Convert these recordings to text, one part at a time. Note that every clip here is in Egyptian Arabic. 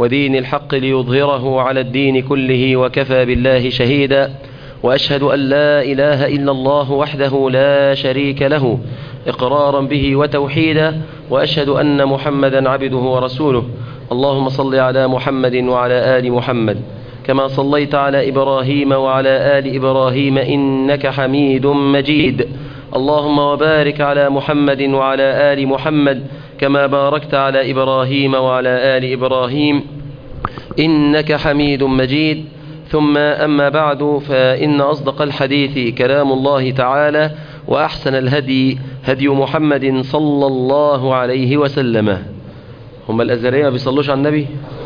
ودين الحق ليظهره على الدين كله وكفى بالله شهيدا وأشهد أن لا إله إلا الله وحده لا شريك له إقرارا به وتوحيدا وأشهد أن محمدا عبده ورسوله اللهم صل على محمد وعلى آل محمد كما صليت على إبراهيم وعلى آل إبراهيم إنك حميد مجيد اللهم وبارك على محمد وعلى آل محمد كما باركت على إبراهيم وعلى آل إبراهيم إنك حميد مجيد ثم أما بعد فإن أصدق الحديث كلام الله تعالى وأحسن الهدي هدي محمد صلى الله عليه وسلم هم الأزرية ما بيصلوش على النبي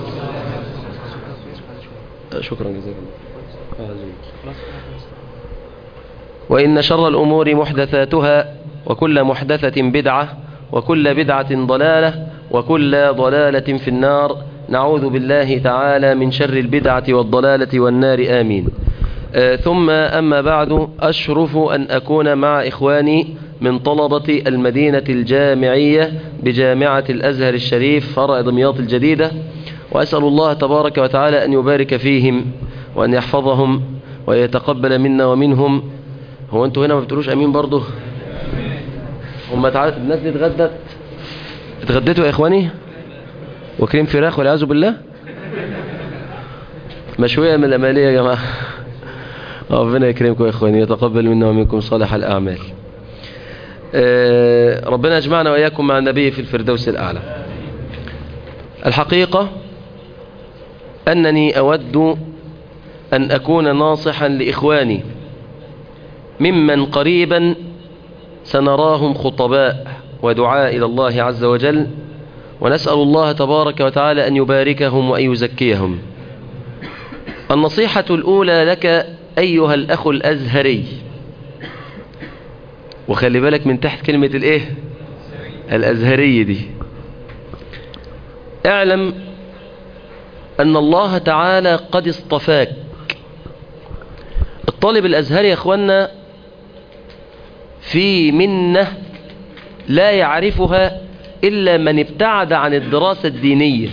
شكرا جزاك الله وإن شر الأمور محدثاتها وكل محدثة بدعة وكل بدعة ضلالة وكل ضلالة في النار نعوذ بالله تعالى من شر البدعة والضلالة والنار آمين آه ثم أما بعد أشرف أن أكون مع إخواني من طلبة المدينة الجامعية بجامعة الأزهر الشريف فرع دمياط الجديدة وأسأل الله تبارك وتعالى أن يبارك فيهم وأن يحفظهم ويتقبل منا ومنهم هو أنتوا هنا ما بتقولوش أمين برضه هم تعالى الناس دي اتغدت اتغديتوا يا إخواني وكريم فراخ والعياذ بالله مشوية من الأمالية يا جماعة ربنا يكرمكم يا إخواني يتقبل منا ومنكم صالح الأعمال ربنا يجمعنا وإياكم مع النبي في الفردوس الأعلى الحقيقة أنني أود أن أكون ناصحا لإخواني ممن قريبا سنراهم خطباء ودعاء إلى الله عز وجل ونسأل الله تبارك وتعالى أن يباركهم وأن يزكيهم النصيحة الأولى لك أيها الأخ الأزهري وخلي بالك من تحت كلمة الإيه الأزهري دي اعلم أن الله تعالى قد اصطفاك الطالب الأزهري يا أخوانا في منة لا يعرفها إلا من ابتعد عن الدراسة الدينية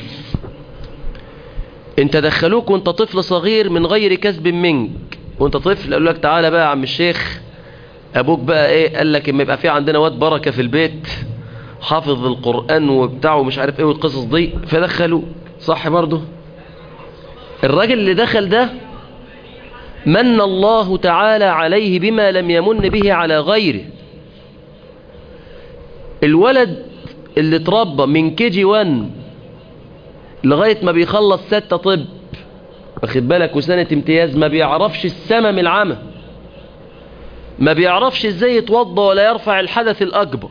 انت دخلوك وانت طفل صغير من غير كسب منك وانت طفل قالوا لك تعالى بقى يا عم الشيخ ابوك بقى ايه قال لك اما يبقى في عندنا واد بركة في البيت حافظ القرآن وبتاعه ومش عارف ايه والقصص دي فدخلوا صح برضه الراجل اللي دخل ده من الله تعالى عليه بما لم يمن به على غيره الولد اللي اتربى من كي جي 1 لغاية ما بيخلص ستة طب واخد بالك وسنة امتياز ما بيعرفش السما من العمى ما بيعرفش ازاي يتوضى ولا يرفع الحدث الأكبر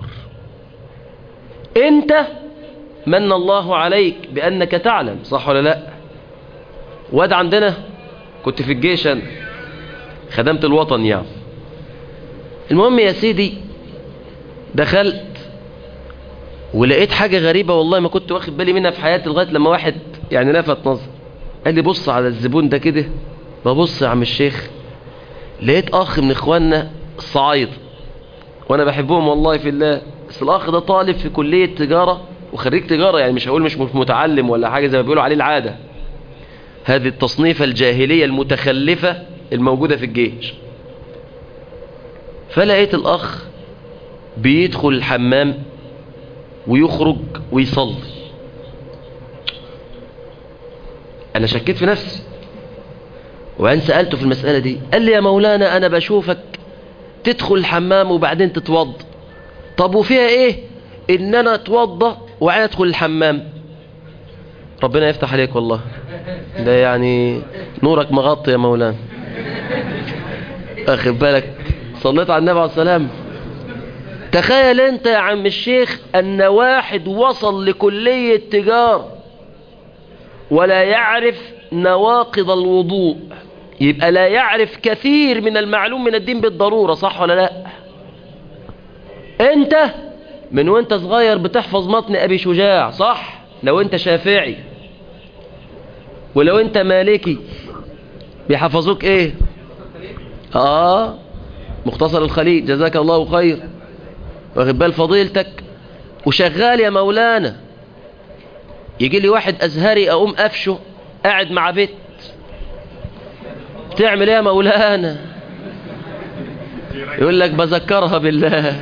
انت من الله عليك بأنك تعلم صح ولا لا واد عندنا كنت في الجيش أنا خدمت الوطن يعني المهم يا سيدي دخلت ولقيت حاجة غريبة والله ما كنت واخد بالي منها في حياتي لغاية لما واحد يعني لفت نظر قال لي بص على الزبون ده كده ببص يا عم الشيخ لقيت أخ من إخواننا الصعايد وأنا بحبهم والله في الله بس الأخ ده طالب في كلية تجارة وخريج تجارة يعني مش هقول مش متعلم ولا حاجة زي ما بيقولوا عليه العادة هذه التصنيفة الجاهلية المتخلفة الموجودة في الجيش فلقيت الأخ بيدخل الحمام ويخرج ويصلي أنا شكيت في نفسي وأن سألته في المسألة دي قال لي يا مولانا أنا بشوفك تدخل الحمام وبعدين تتوضى طب وفيها إيه إن أنا أتوضى وعين أدخل الحمام ربنا يفتح عليك والله ده يعني نورك مغطي يا مولانا أخذ بالك صليت على النبي عليه السلام تخيل انت يا عم الشيخ ان واحد وصل لكلية تجار ولا يعرف نواقض الوضوء يبقى لا يعرف كثير من المعلوم من الدين بالضرورة صح ولا لا انت من وانت صغير بتحفظ متن ابي شجاع صح لو انت شافعي ولو انت مالكي بيحفظوك ايه اه مختصر الخليل جزاك الله خير واخد بال فضيلتك وشغال يا مولانا يجي لي واحد أزهري أقوم قفشه قاعد مع بيت بتعمل ايه يا مولانا يقول لك بذكرها بالله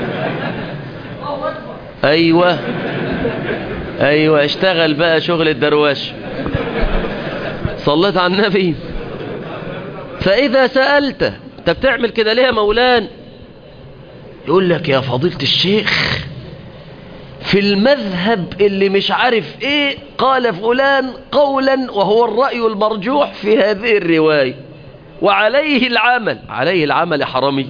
ايوه ايوه اشتغل بقى شغل الدرواش صليت على النبي فاذا سألت انت بتعمل كده ليه يا مولان يقول لك يا فضيلة الشيخ في المذهب اللي مش عارف ايه قال فلان قولا وهو الرأي المرجوح في هذه الرواية وعليه العمل عليه العمل يا حرامي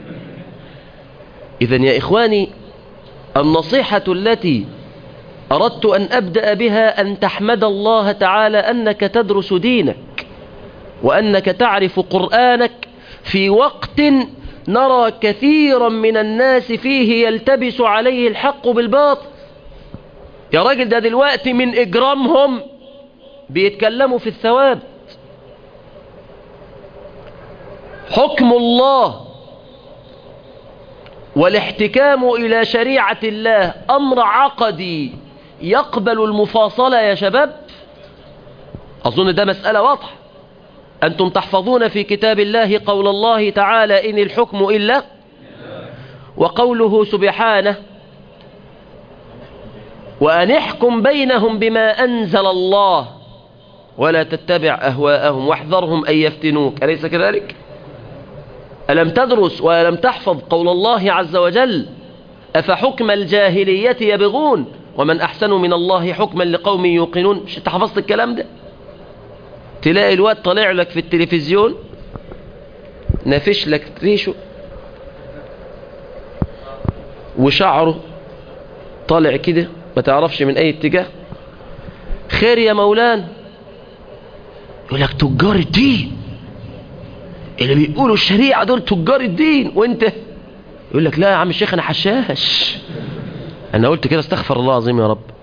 اذا يا اخواني النصيحة التي أردت أن أبدأ بها أن تحمد الله تعالى أنك تدرس دينك وأنك تعرف قرآنك في وقت نرى كثيرا من الناس فيه يلتبس عليه الحق بالباطل يا راجل ده دلوقتي من إجرامهم بيتكلموا في الثواب حكم الله والاحتكام إلى شريعة الله أمر عقدي يقبل المفاصلة يا شباب أظن ده مسألة واضحة أنتم تحفظون في كتاب الله قول الله تعالى إن الحكم إلا وقوله سبحانه وأن احكم بينهم بما أنزل الله ولا تتبع أهواءهم واحذرهم أن يفتنوك أليس كذلك؟ ألم تدرس ولم تحفظ قول الله عز وجل أفحكم الجاهلية يبغون ومن أحسن من الله حكما لقوم يوقنون مش انت حفظت الكلام ده تلاقي الواد طالع لك في التلفزيون نافش لك ريشه وشعره طالع كده ما تعرفش من اي اتجاه خير يا مولانا يقول لك تجار الدين اللي بيقولوا الشريعة دول تجار الدين وانت يقول لك لا يا عم الشيخ انا حشاش انا قلت كده استغفر الله العظيم يا رب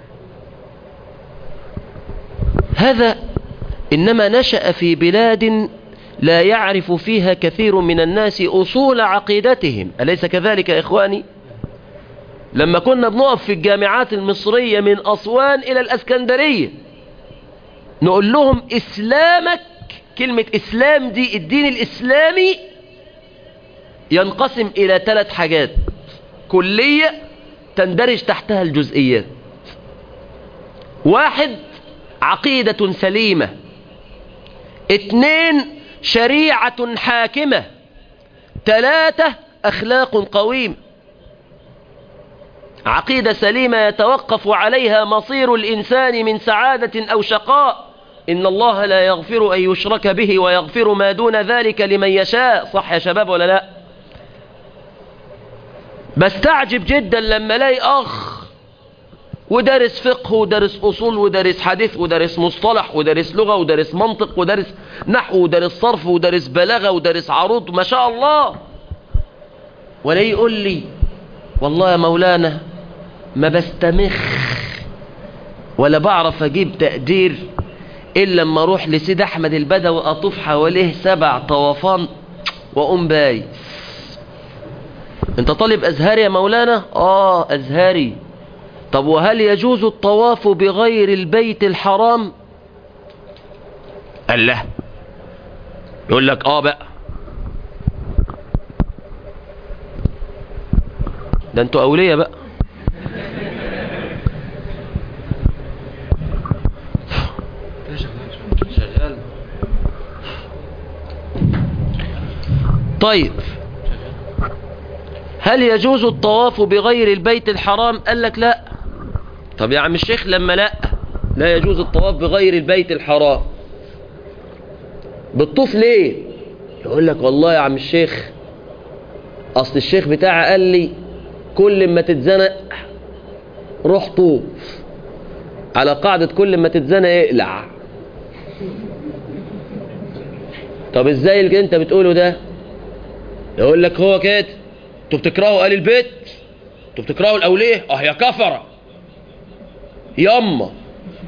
هذا انما نشأ في بلاد لا يعرف فيها كثير من الناس اصول عقيدتهم اليس كذلك يا اخواني لما كنا بنقف في الجامعات المصرية من اسوان الى الاسكندرية نقول لهم اسلامك كلمة إسلام دي الدين الإسلامي ينقسم إلى ثلاث حاجات كلية تندرج تحتها الجزئيات واحد عقيدة سليمة اثنين شريعة حاكمة ثلاثة أخلاق قويم عقيدة سليمة يتوقف عليها مصير الإنسان من سعادة أو شقاء إن الله لا يغفر أن يشرك به ويغفر ما دون ذلك لمن يشاء صح يا شباب ولا لا بستعجب جدا لما الاقي أخ ودارس فقه ودارس أصول ودارس حديث ودارس مصطلح ودارس لغة ودارس منطق ودارس نحو ودارس صرف ودارس بلاغة ودارس عروض ما شاء الله ولا يقول لي والله يا مولانا ما بستمخ ولا بعرف أجيب تقدير إلا لما أروح لسيد أحمد البدوي أطوف حواليه سبع طوافان وأقوم بايس أنت طالب أزهري يا مولانا؟ آه أزهري طب وهل يجوز الطواف بغير البيت الحرام؟ قال له يقول لك آه بقى ده انتوا أولياء بقى شغال طيب هل يجوز الطواف بغير البيت الحرام قال لك لا طب يا عم الشيخ لما لا لا يجوز الطواف بغير البيت الحرام بتطوف ليه يقول لك والله يا عم الشيخ اصل الشيخ بتاعي قال لي كل ما تتزنق روح طوف على قاعدة كل ما تتزنق اقلع طب ازاي اللي انت بتقوله ده يقول لك هو كده انتوا بتكرهوا آل البيت انتوا بتكرهوا الاوليه اه يا كفره يما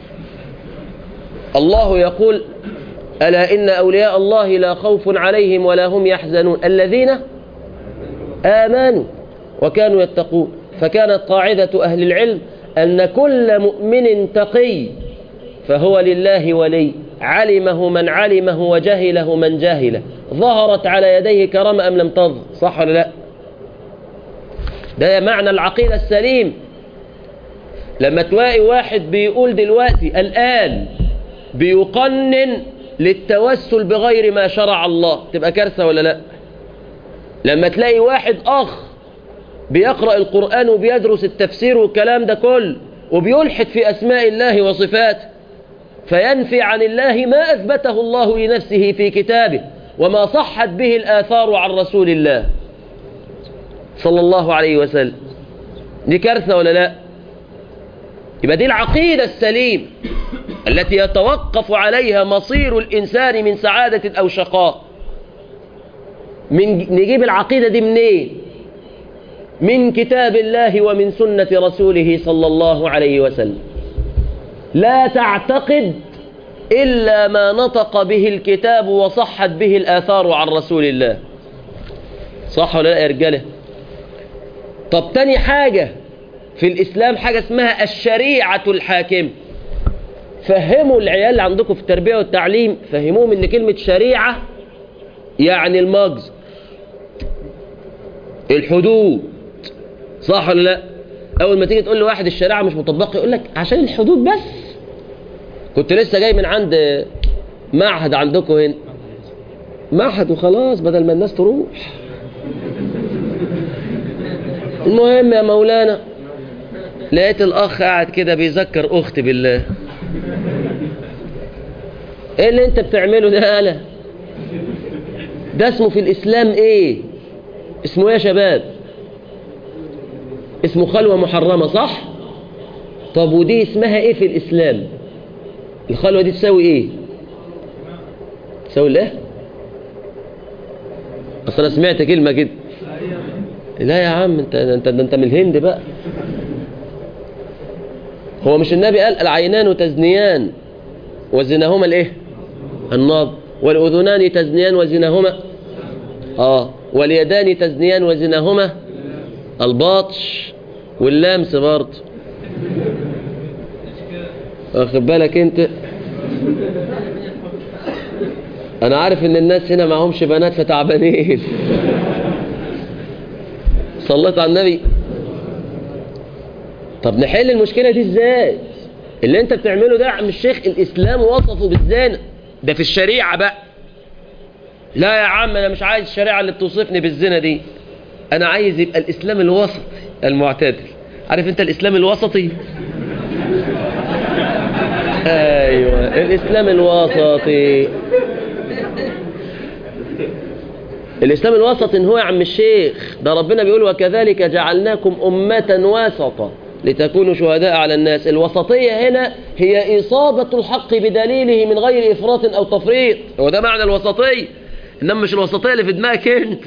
الله يقول ألا إن أولياء الله لا خوف عليهم ولا هم يحزنون الذين آمنوا وكانوا يتقون فكانت قاعدة أهل العلم أن كل مؤمن تقي فهو لله ولي علمه من علمه وجهله من جهله ظهرت على يديه كرامة أم لم تظهر صح ولا لا ده معنى العقيدة السليم لما تلاقي واحد بيقول دلوقتي الآن بيقنن للتوسل بغير ما شرع الله تبقى كارثة ولا لا لما تلاقي واحد أخ بيقرأ القرآن وبيدرس التفسير والكلام ده كله وبيلحد في أسماء الله وصفاته فينفي عن الله ما أثبته الله لنفسه في كتابه وما صحت به الآثار عن رسول الله صلى الله عليه وسلم دي كارثة ولا لا يبقى دي العقيدة السليم التي يتوقف عليها مصير الإنسان من سعادة أو شقاء من نجيب العقيدة دي منين من كتاب الله ومن سنة رسوله صلى الله عليه وسلم لا تعتقد إلا ما نطق به الكتاب وصحت به الآثار عن رسول الله صح ولا لا يا رجاله طب تاني حاجة في الإسلام حاجة اسمها الشريعة الحاكمة فهموا العيال اللي عندكم في التربية والتعليم فهموهم ان كلمة شريعة يعني المجز الحدود صح ولا لا اول ما تيجي تقول لواحد الشريعة مش مطبقة يقول لك عشان الحدود بس كنت لسه جاي من عند معهد عندكم هنا معهد وخلاص بدل ما الناس تروح المهم يا مولانا لقيت الاخ قاعد كده بيذكر اختي بالله ايه اللي انت بتعمله ده يالا ده اسمه في الاسلام ايه اسمه ايه يا شباب اسمه خلوة محرمة صح طب ودي اسمها ايه في الاسلام الخلوة دي تساوي ايه تساوي ايه اصل انا سمعت كلمة كده لا يا عم انت انت انت من الهند بقى هو مش النبي قال العينان تزنيان وزناهما الايه النظر والاذنان تزنيان وزناهما اه واليدان تزنيان وزناهما الباطش واللمس برضه واخد بالك انت انا عارف ان الناس هنا معهمش بنات فتعبانين صليت على النبي طب نحل المشكلة دي ازاي اللي انت بتعمله ده يا عم الشيخ الاسلام وصفه بالزنا ده في الشريعة بقى لا يا عم انا مش عايز الشريعة اللي بتوصفني بالزنا دي انا عايز يبقى الاسلام الوسطي المعتدل عارف انت الاسلام الوسطي ايوه الاسلام الوسطي الإسلام الوسط إن هو يا عم الشيخ ده ربنا بيقول وكذلك جعلناكم أمة وسطا لتكونوا شهداء على الناس الوسطية هنا هي إصابة الحق بدليله من غير إفراط أو تفريط هو ده معنى الوسطية إنما مش الوسطية اللي في دماغك أنت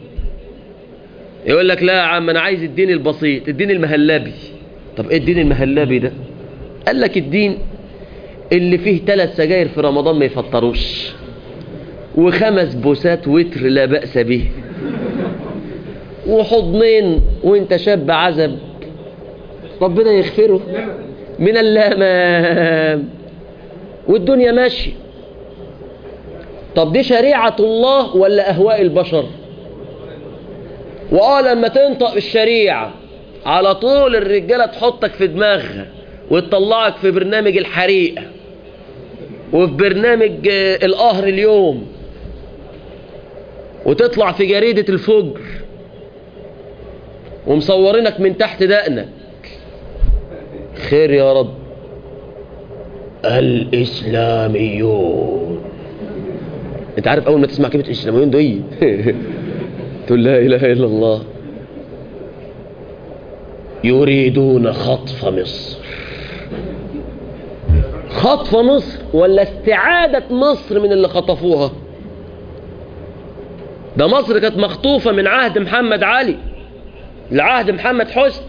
يقول لك لا يا عم أنا عايز الدين البسيط الدين المهلبي طب إيه الدين المهلبي ده قال لك الدين اللي فيه ثلاث سجاير في رمضان ما يفطروش وخمس بوسات وتر لا بأس به وحضنين وانت شاب عزب ربنا يغفره من الامام والدنيا ماشية طب دي شريعة الله ولا أهواء البشر وآه لما تنطق الشريعة على طول الرجالة تحطك في دماغها وتطلعك في برنامج الحريقة وفي برنامج القهر اليوم وتطلع في جريدة الفجر ومصورينك من تحت دقنك خير يا رب الإسلاميون انت عارف اول ما تسمع كلمة الإسلاميون دي تقول لا إله إلا الله يريدون خطف مصر خطف مصر ولا استعادة مصر من اللي خطفوها ده مصر كانت مخطوفة من عهد محمد علي لعهد محمد حسن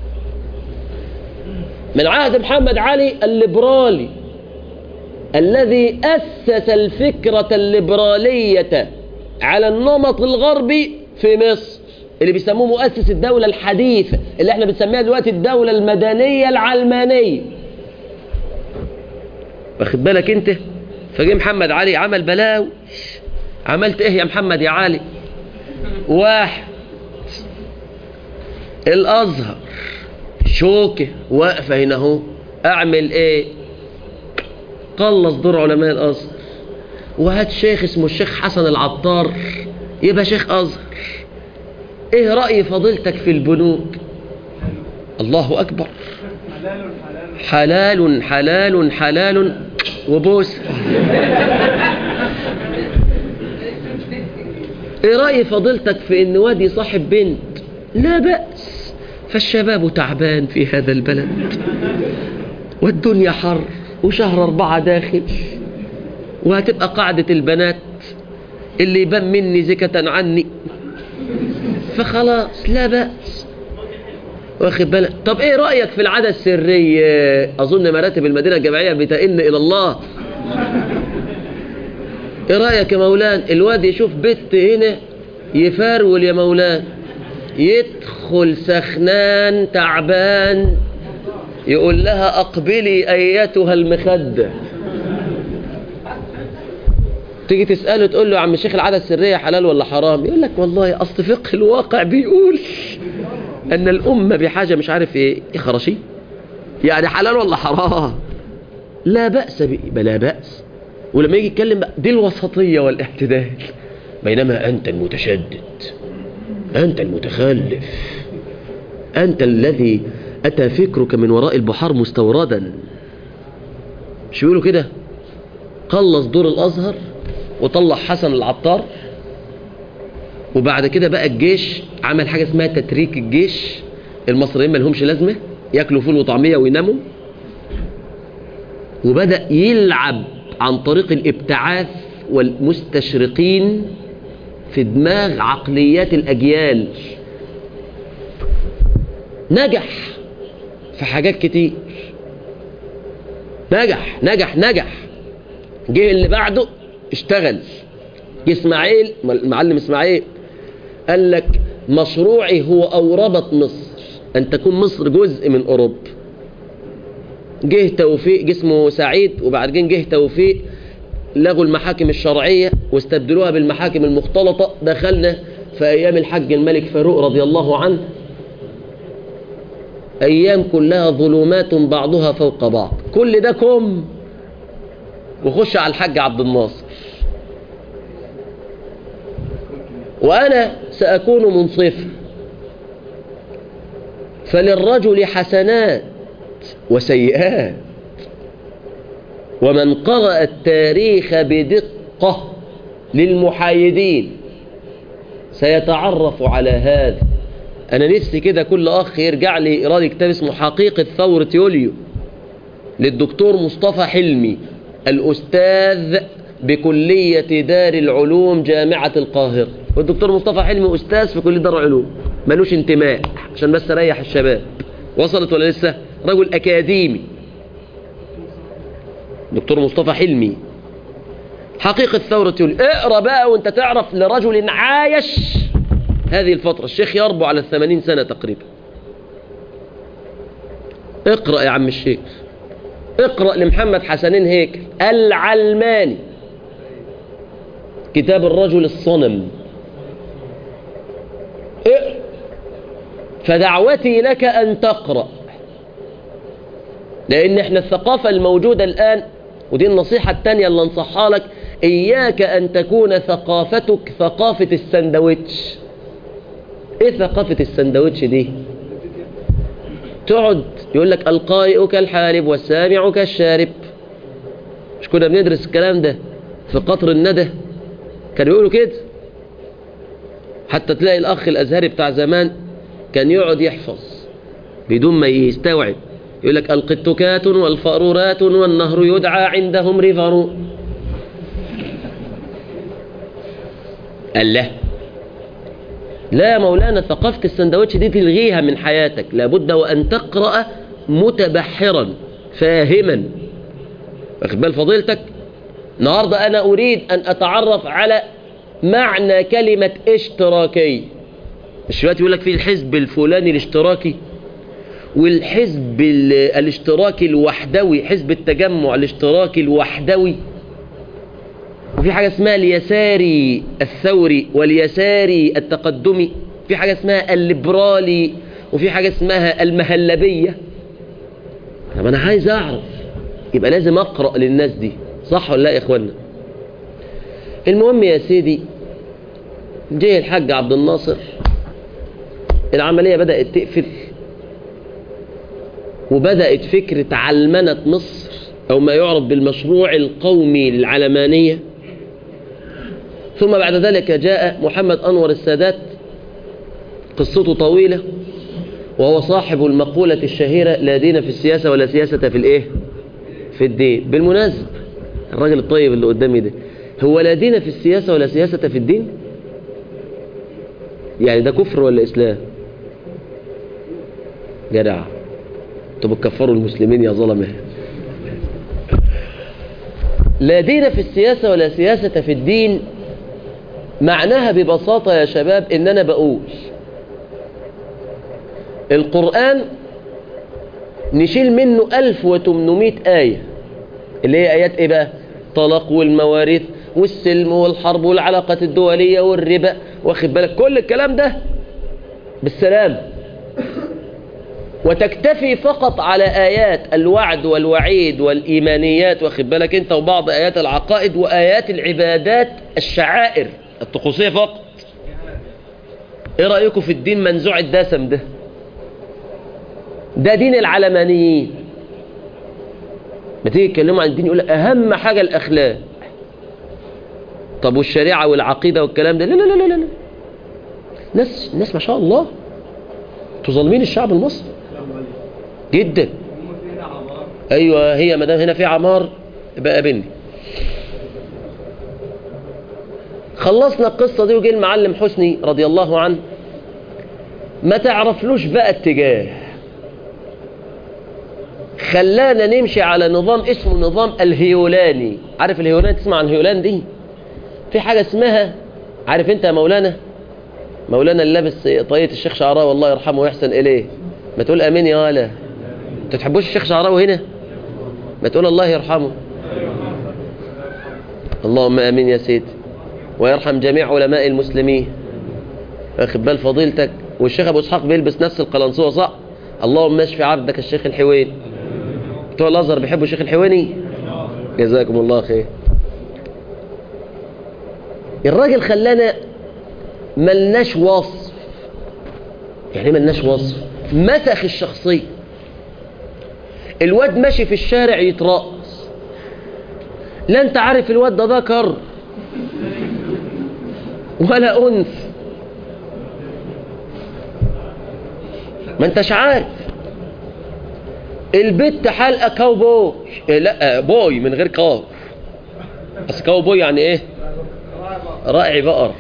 من عهد محمد علي الليبرالي الذي أسس الفكرة الليبرالية على النمط الغربي في مصر اللي بيسموه مؤسس الدولة الحديثة اللي احنا بنسميها دلوقتي الدولة المدنية العلمانية واخد بالك انت فجي محمد علي عمل بلاوي عملت ايه يا محمد يا علي واحد الازهر شوكه واقفه هنا اهو اعمل ايه قلص دور علماء الازهر وهات شيخ اسمه الشيخ حسن العطار يبقى شيخ ازهر ايه راي فضيلتك في البنوك الله اكبر حلال حلال حلال وبوس ايه رأي فضيلتك في ان وادي صاحب بنت لا بأس فالشباب تعبان في هذا البلد والدنيا حر وشهر أربعة داخل وهتبقى قاعدة البنات اللي يبان مني زكة عني فخلاص لا بأس واخد بالك طب ايه رأيك في العادة السرية اظن مراتب المدينة الجامعية بتئن الى الله ايه رأيك يا مولان الواد يشوف بنت هنا يفرول يا مولان يدخل سخنان تعبان يقول لها اقبلي ايتها المخدة تيجي تسأله تقول له يا عم الشيخ العادة السرية حلال ولا حرام يقول لك والله اصل فقه الواقع بيقول ان الامة بحاجة مش عارف ايه ايه خراشي يعني حلال ولا حرام لا بأس به لا بأس ولما يجي يتكلم بقى دي الوسطية والاعتدال بينما أنت المتشدد أنت المتخلف أنت الذي أتى فكرك من وراء البحار مستوردا مش بيقولوا كده قلص دور الأزهر وطلع حسن العطار وبعد كده بقى الجيش عمل حاجة اسمها تتريك الجيش المصريين ما لهمش لازمة ياكلوا فول وطعمية ويناموا وبدأ يلعب عن طريق الابتعاث والمستشرقين في دماغ عقليات الأجيال نجح في حاجات كتير نجح نجح نجح جه اللي بعده اشتغل جه اسماعيل المعلم اسماعيل قال لك مشروعي هو أوربة مصر أن تكون مصر جزء من أوروبا جه توفيق جسمه سعيد وبعدين جه توفيق لغوا المحاكم الشرعية واستبدلوها بالمحاكم المختلطة دخلنا في أيام الحج الملك فاروق رضي الله عنه أيام كلها ظلمات بعضها فوق بعض كل ده كم وخش على الحج عبد الناصر وأنا سأكون منصفا فللرجل حسنات وسيئات ومن قرأ التاريخ بدقة للمحايدين سيتعرف على هذا أنا نفسي كده كل أخ يرجع لي يقرأ لي كتاب اسمه حقيقة ثورة يوليو للدكتور مصطفى حلمي الأستاذ بكلية دار العلوم جامعة القاهرة والدكتور مصطفى حلمي أستاذ في كلية دار العلوم ملوش انتماء عشان بس أريح الشباب وصلت ولا لسه رجل أكاديمي دكتور مصطفى حلمي حقيقة ثورة يوليو اقرأ بقى وانت تعرف لرجل عايش هذه الفترة الشيخ يربو على الثمانين سنة تقريبا اقرأ يا عم الشيخ اقرأ لمحمد حسنين هيكل العلماني كتاب الرجل الصنم اقرأ فدعوتي لك أن تقرأ لأن احنا الثقافة الموجودة الآن ودي النصيحة التانية اللي انصحها لك إياك أن تكون ثقافتك ثقافة السندوتش إيه ثقافة السندوتش دي تقعد يقول لك القارئ كالحالب والسامع كالشارب مش كنا بندرس الكلام ده في قطر الندى كانوا يقولوا كده حتى تلاقي الأخ الأزهري بتاع زمان كان يقعد يحفظ بدون ما يستوعب يقول لك القتكات والفأرورات والنهر يدعى عندهم ريفر قال له لا مولانا ثقافة السندوتش دي تلغيها من حياتك لابد وأن تقرأ متبحرا فاهما واخد بال فضيلتك النهاردة أنا أريد أن أتعرف على معنى كلمة اشتراكي مش دلوقتي يقول لك في الحزب الفلاني الاشتراكي والحزب ال- الاشتراكي الوحدوي حزب التجمع الاشتراكي الوحدوي وفي حاجة اسمها اليساري الثوري واليساري التقدمي في حاجة اسمها الليبرالي وفي حاجة اسمها المهلبية طب أنا عايز أعرف يبقى لازم أقرأ للناس دي صح ولا لا يا إخوانا المهم يا سيدي جه الحاج عبد الناصر العملية بدأت تقفل وبدأت فكرة علمنة مصر أو ما يعرف بالمشروع القومي للعلمانية ثم بعد ذلك جاء محمد أنور السادات قصته طويلة وهو صاحب المقولة الشهيرة لا دين في السياسة ولا سياسة في الإيه في الدين بالمناسبة الراجل الطيب اللي قدامي ده هو لا دين في السياسة ولا سياسة في الدين يعني ده كفر ولا إسلام جدع انتوا بتكفروا المسلمين يا ظلمه لا دين في السياسة ولا سياسة في الدين معناها ببساطة يا شباب ان انا بقول القرآن نشيل منه 1800 آية اللي هي آيات ايه بقى طلاق والمواريث والسلم والحرب والعلاقات الدولية والربا واخد بالك كل الكلام ده بالسلام وتكتفي فقط على آيات الوعد والوعيد والإيمانيات واخد بالك انت وبعض آيات العقائد وآيات العبادات الشعائر الطقوسية فقط ايه رأيكم في الدين منزوع الدسم ده ده دين العلمانيين ما تيجي يتكلموا عن الدين يقول لك اهم حاجة الاخلاق طب والشريعة والعقيدة والكلام ده لا لا لا لا لا ناس ناس ما شاء الله انتوا ظالمين الشعب المصري جدا ايوه هي ما دام هنا في عمار يبقى قابلني خلصنا القصة دي وجه المعلم حسني رضي الله عنه ما تعرفلوش بقى اتجاه خلانا نمشي على نظام اسمه نظام الهيولاني عارف الهيولاني تسمع عن الهيولان دي في حاجة اسمها عارف انت يا مولانا مولانا اللي لابس طاقية الشيخ شعراوي الله يرحمه ويحسن إليه ما تقول أمين يا ولا انت تحبوش الشيخ شعراوي هنا ما تقول الله يرحمه اللهم أمين يا سيدي ويرحم جميع علماء المسلمين واخد بال فضيلتك والشيخ أبو إسحاق بيلبس نفس القلنسوة صح اللهم اشفي عبدك الشيخ الحويني بتوع الأزهر بيحبوا الشيخ الحويني جزاكم الله خير الراجل خلانا ملناش وصف يعني ملناش وصف مسخ الشخصية الواد ماشي في الشارع يترقص لا انت عارف الواد ده ذكر ولا انثى ما انتش عارف البت حلقه كاوبوي إيه لا بوي من غير كاف بس كاوبوي يعني ايه راعي بقر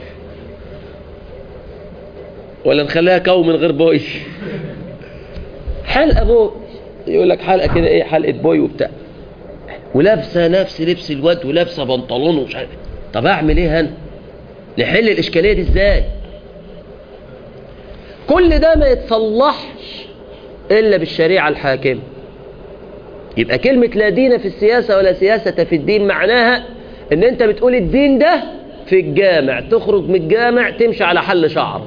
ولا نخليها كو من غير بوي حلقه بوي يقول لك حلقه كده ايه حلقه بوي وبتاع ولابسه نفس لبس الواد ولابسه بنطلون ومش عارف طب اعمل ايه انا نحل الاشكاليه دي ازاي كل ده ما يتصلحش الا بالشريعه الحاكمه يبقى كلمه لا دين في السياسه ولا سياسه في الدين معناها ان انت بتقول الدين ده في الجامع تخرج من الجامع تمشي على حل شعر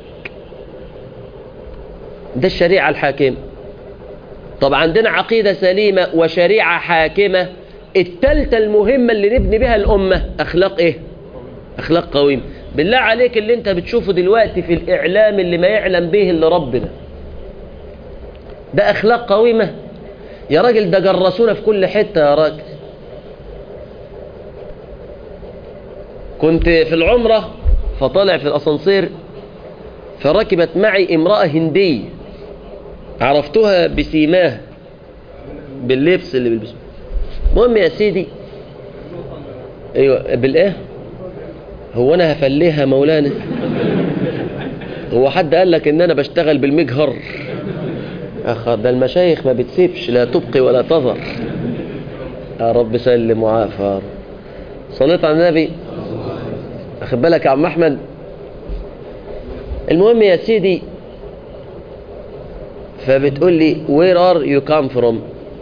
ده الشريعة الحاكمة طب عندنا عقيدة سليمة وشريعة حاكمة التالتة المهمة اللي نبني بها الأمة أخلاق إيه أخلاق قويمة بالله عليك اللي انت بتشوفه دلوقتي في الإعلام اللي ما يعلم به إلا ربنا ده أخلاق قويمة يا راجل ده جرسونا في كل حتة يا راجل كنت في العمرة فطالع في الأسانسير فركبت معي امرأة هندية عرفتها بسيماه باللبس اللي بيلبسه المهم يا سيدي ايوه بالايه هو انا هفليها مولانا هو حد قال لك ان انا بشتغل بالمجهر اخ ده المشايخ ما بتسيبش لا تبقي ولا تذر يا رب سلم وعافى يا رب صليت على النبي اخد بالك يا عم احمد المهم يا سيدي فبتقول لي where are you come from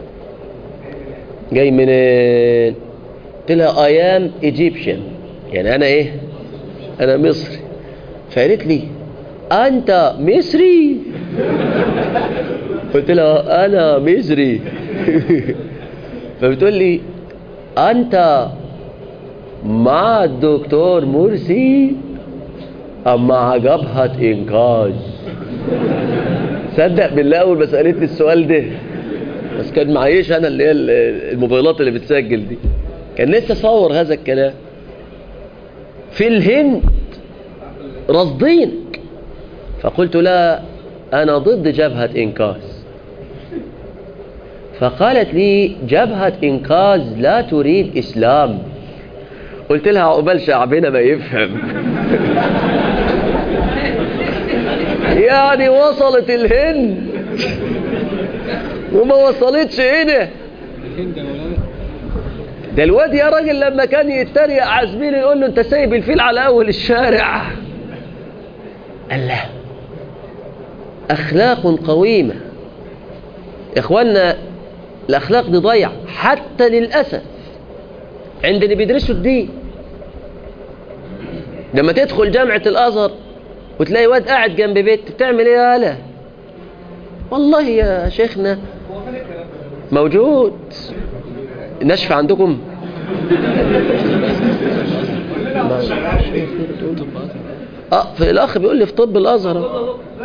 جاي منين قلت لها I am Egyptian يعني أنا إيه أنا مصري فقالت لي أنت مصري قلت لها أنا مصري فبتقول لي أنت مع الدكتور مرسي أم مع جبهة إنقاذ صدق بالله أول ما سألتني السؤال ده بس كان معيش أنا اللي هي الموبايلات اللي بتسجل دي كان لسه صور هذا الكلام في الهند رصدينك فقلت لا أنا ضد جبهة إنقاذ فقالت لي جبهة إنقاذ لا تريد إسلام قلت لها عقبال شعبنا ما يفهم يعني وصلت الهند وما وصلتش هنا ده الواد يا راجل لما كان يتريق على زميله يقول له انت سايب الفيل على اول الشارع الله اخلاق قويمه يا اخوانا الاخلاق دي ضيع حتى للاسف عند اللي بيدرسوا الدين لما تدخل جامعه الازهر وتلاقي واد قاعد جنب بيت بتعمل ايه يا هلا والله يا شيخنا موجود نشفى عندكم اه في الاخ بيقول لي في طب الازهر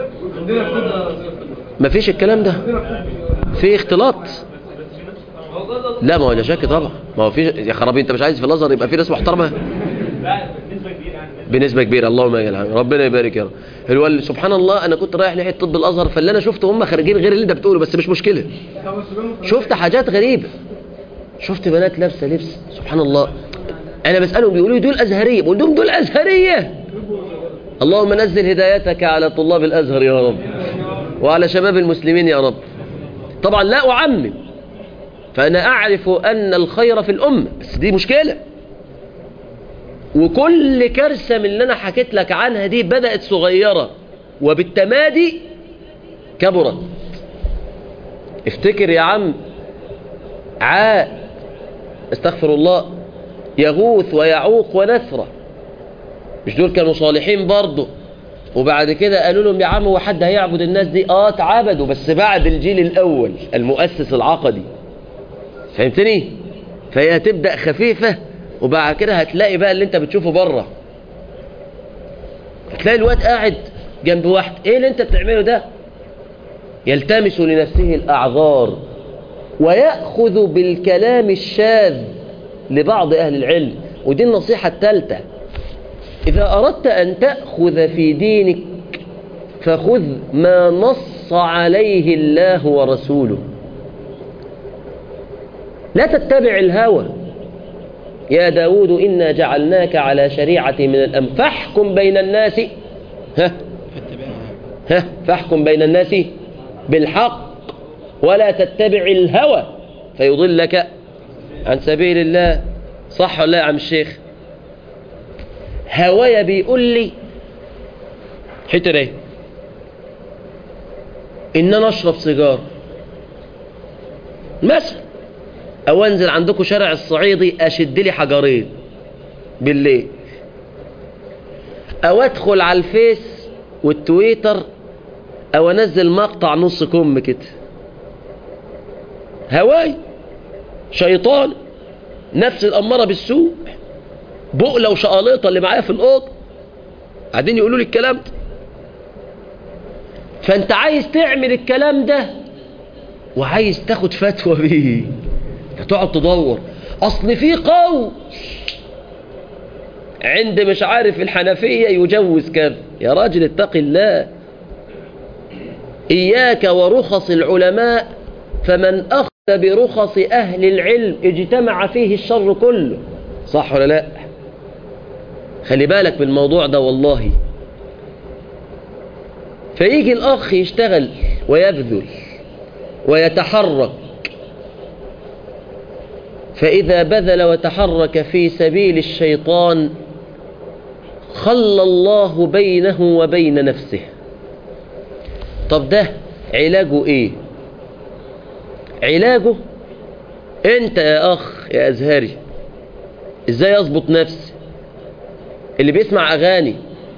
مفيش الكلام ده في اختلاط لا ما هو لا شك طبعا ما هو في يا خرابي انت مش عايز في الازهر يبقى في ناس محترمه بنسبه كبيره اللهم يجعل ربنا يبارك يا رب هو سبحان الله انا كنت رايح ناحيه طب الازهر فاللي انا شفته هم خارجين غير اللي انت بتقوله بس مش مشكله شفت حاجات غريبه شفت بنات لابسه لبس سبحان الله انا بسالهم بيقولوا لي دول ازهريه بقول لهم دول ازهريه اللهم نزل هدايتك على طلاب الازهر يا رب وعلى شباب المسلمين يا رب طبعا لا اعمم فانا اعرف ان الخير في الامه بس دي مشكله وكل كارثه من اللي انا حكيت لك عنها دي بدات صغيره وبالتمادي كبرت افتكر يا عم عاد استغفر الله يغوث ويعوق ونثرة مش دول كانوا صالحين برضه وبعد كده قالوا لهم يا عم هو حد هيعبد الناس دي اه اتعبدوا بس بعد الجيل الاول المؤسس العقدي فهمتني فهي هتبدا خفيفه وبعد كده هتلاقي بقى اللي انت بتشوفه بره هتلاقي الواد قاعد جنب واحد ايه اللي انت بتعمله ده يلتمس لنفسه الاعذار ويأخذ بالكلام الشاذ لبعض أهل العلم ودي النصيحة الثالثة إذا أردت أن تأخذ في دينك فخذ ما نص عليه الله ورسوله لا تتبع الهوى يا داود إنا جعلناك على شريعة من الأمر فاحكم بين الناس ها ها فاحكم بين الناس بالحق ولا تتبع الهوى فيضلك عن سبيل الله صح ولا لا يا عم الشيخ هوايا بيقول لي حتى ايه ان انا اشرب سيجار مثلا او انزل عندكم شارع الصعيدي اشد لي حجرين بالليل او ادخل على الفيس والتويتر او انزل مقطع نص كم كده هواي شيطان نفس الأمارة بالسوء بقلة وشقاليطة اللي معايا في الأوضة قاعدين يقولوا لي الكلام ده فأنت عايز تعمل الكلام ده وعايز تاخد فتوى بيه هتقعد تدور أصل في قول عند مش عارف الحنفية يجوز كذا يا راجل اتق الله إياك ورخص العلماء فمن أخذ برخص أهل العلم اجتمع فيه الشر كله صح ولا لا خلي بالك بالموضوع ده والله فيجي الأخ يشتغل ويبذل ويتحرك فإذا بذل وتحرك في سبيل الشيطان خلى الله بينه وبين نفسه طب ده علاجه ايه علاجه انت يا اخ يا ازهري ازاي اظبط نفسي اللي بيسمع اغاني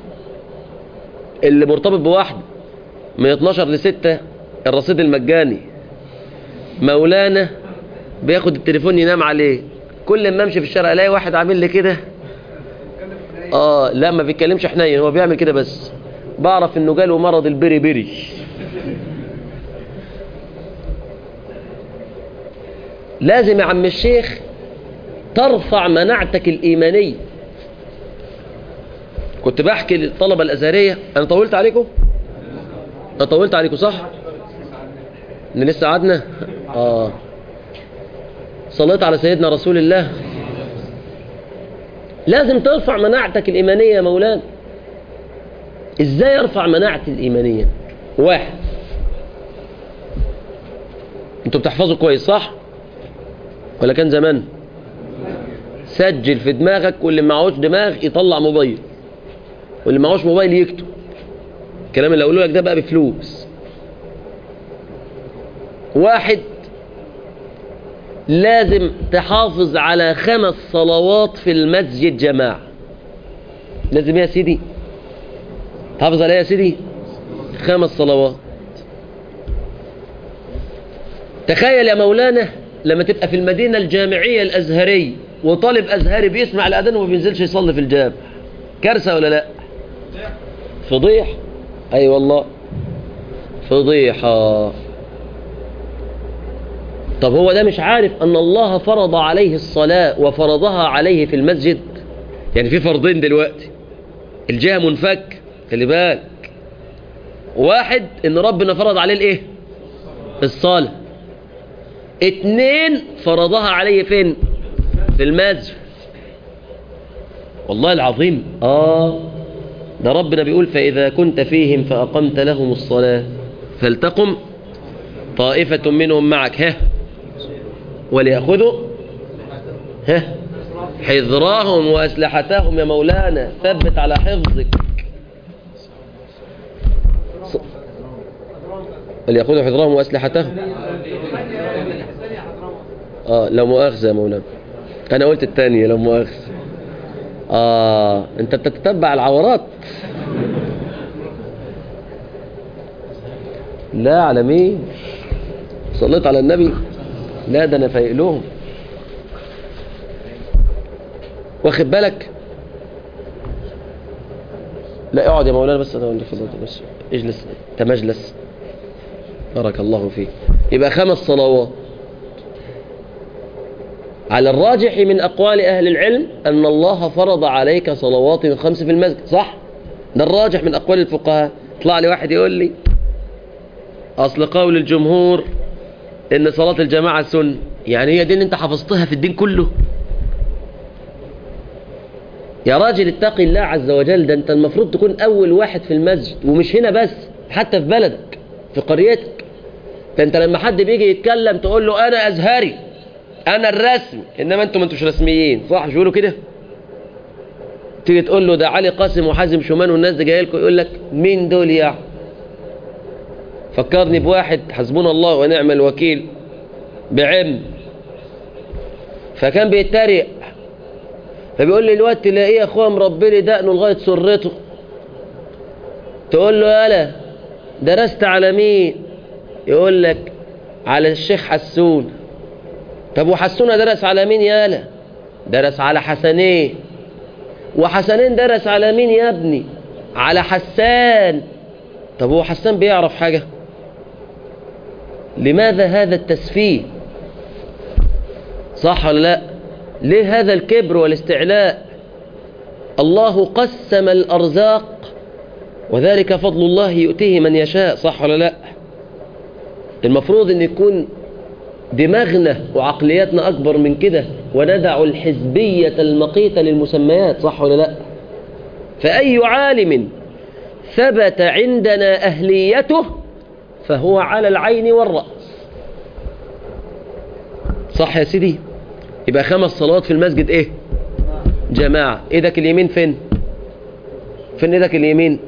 اللي مرتبط بواحده من 12 ل 6 الرصيد المجاني مولانا بياخد التليفون ينام عليه كل ما امشي في الشارع الاقي واحد عامل لي كده اه لا ما بيتكلمش حنين هو بيعمل كده بس بعرف انه جاله مرض البري بري لازم يا عم الشيخ ترفع مناعتك الإيمانية كنت بحكي للطلبة الأزهرية أنا طولت عليكم أنا طولت عليكم صح إن لسه قعدنا آه صليت على سيدنا رسول الله لازم ترفع مناعتك الإيمانية يا مولانا إزاي أرفع مناعتي الإيمانية واحد أنتوا بتحفظوا كويس صح ولا كان زمان سجل في دماغك واللي معهوش دماغ يطلع موبايل واللي معهوش موبايل يكتب الكلام اللي اقوله لك ده بقى بفلوس واحد لازم تحافظ على خمس صلوات في المسجد جماعة لازم يا سيدي تحافظ عليها يا سيدي خمس صلوات تخيل يا مولانا لما تبقى في المدينة الجامعية الأزهرية وطالب أزهري بيسمع الأذان وما بينزلش يصلي في الجامع كارثة ولا لا فضيح أي أيوة والله فضيحة طب هو ده مش عارف أن الله فرض عليه الصلاة وفرضها عليه في المسجد يعني في فرضين دلوقتي الجهة منفك خلي بالك واحد ان ربنا فرض عليه الايه الصلاة اتنين فرضها عليه فين في المسجد والله العظيم اه ده ربنا بيقول فإذا كنت فيهم فأقمت لهم الصلاة فلتقم طائفة منهم معك ها وليأخذوا ها حذرهم وأسلحتهم يا مولانا ثبت على حفظك وليأخذوا حذرهم وأسلحتهم آه لو مؤاخذة يا مولانا أنا قلت الثانية لو مؤاخذة آه أنت بتتبع العورات لا على مين صليت على النبي لا ده أنا فايق لهم واخد بالك لا اقعد يا مولانا بس انا بس اجلس تمجلس بارك الله فيك يبقى خمس صلوات على الراجح من أقوال أهل العلم أن الله فرض عليك صلوات خمس في المسجد صح؟ ده الراجح من أقوال الفقهاء طلع لي واحد يقول لي أصل قول الجمهور إن صلاة الجماعة سنة يعني هي دي اللي أنت حفظتها في الدين كله يا راجل اتقي الله عز وجل ده أنت المفروض تكون أول واحد في المسجد ومش هنا بس حتى في بلدك في قريتك ده أنت لما حد بيجي يتكلم تقول له أنا أزهري انا الرسمي انما انتم انتوش رسميين صح مش بيقولوا كده تيجي تقول له ده علي قاسم وحازم شومان والناس دي جايه لكم يقول لك مين دول يعني فكرني بواحد حسبنا الله ونعم الوكيل بعم فكان بيتريق فبيقول لي الوقت تلاقيه اخويا مربي لي دقنه لغايه سرته تقول له يالا درست على مين يقول لك على الشيخ حسون طب وحسونه درس على مين يالا درس على حسنين وحسنين درس على مين يا ابني على حسان طب هو حسان بيعرف حاجة لماذا هذا التسفيه صح ولا لا ليه هذا الكبر والاستعلاء الله قسم الأرزاق وذلك فضل الله يؤتيه من يشاء صح ولا لا المفروض ان يكون دماغنا وعقلياتنا أكبر من كده وندع الحزبية المقيتة للمسميات صح ولا لا فأي عالم ثبت عندنا أهليته فهو على العين والرأس صح يا سيدي يبقى خمس صلوات في المسجد ايه جماعة ايدك اليمين فين فين ايدك اليمين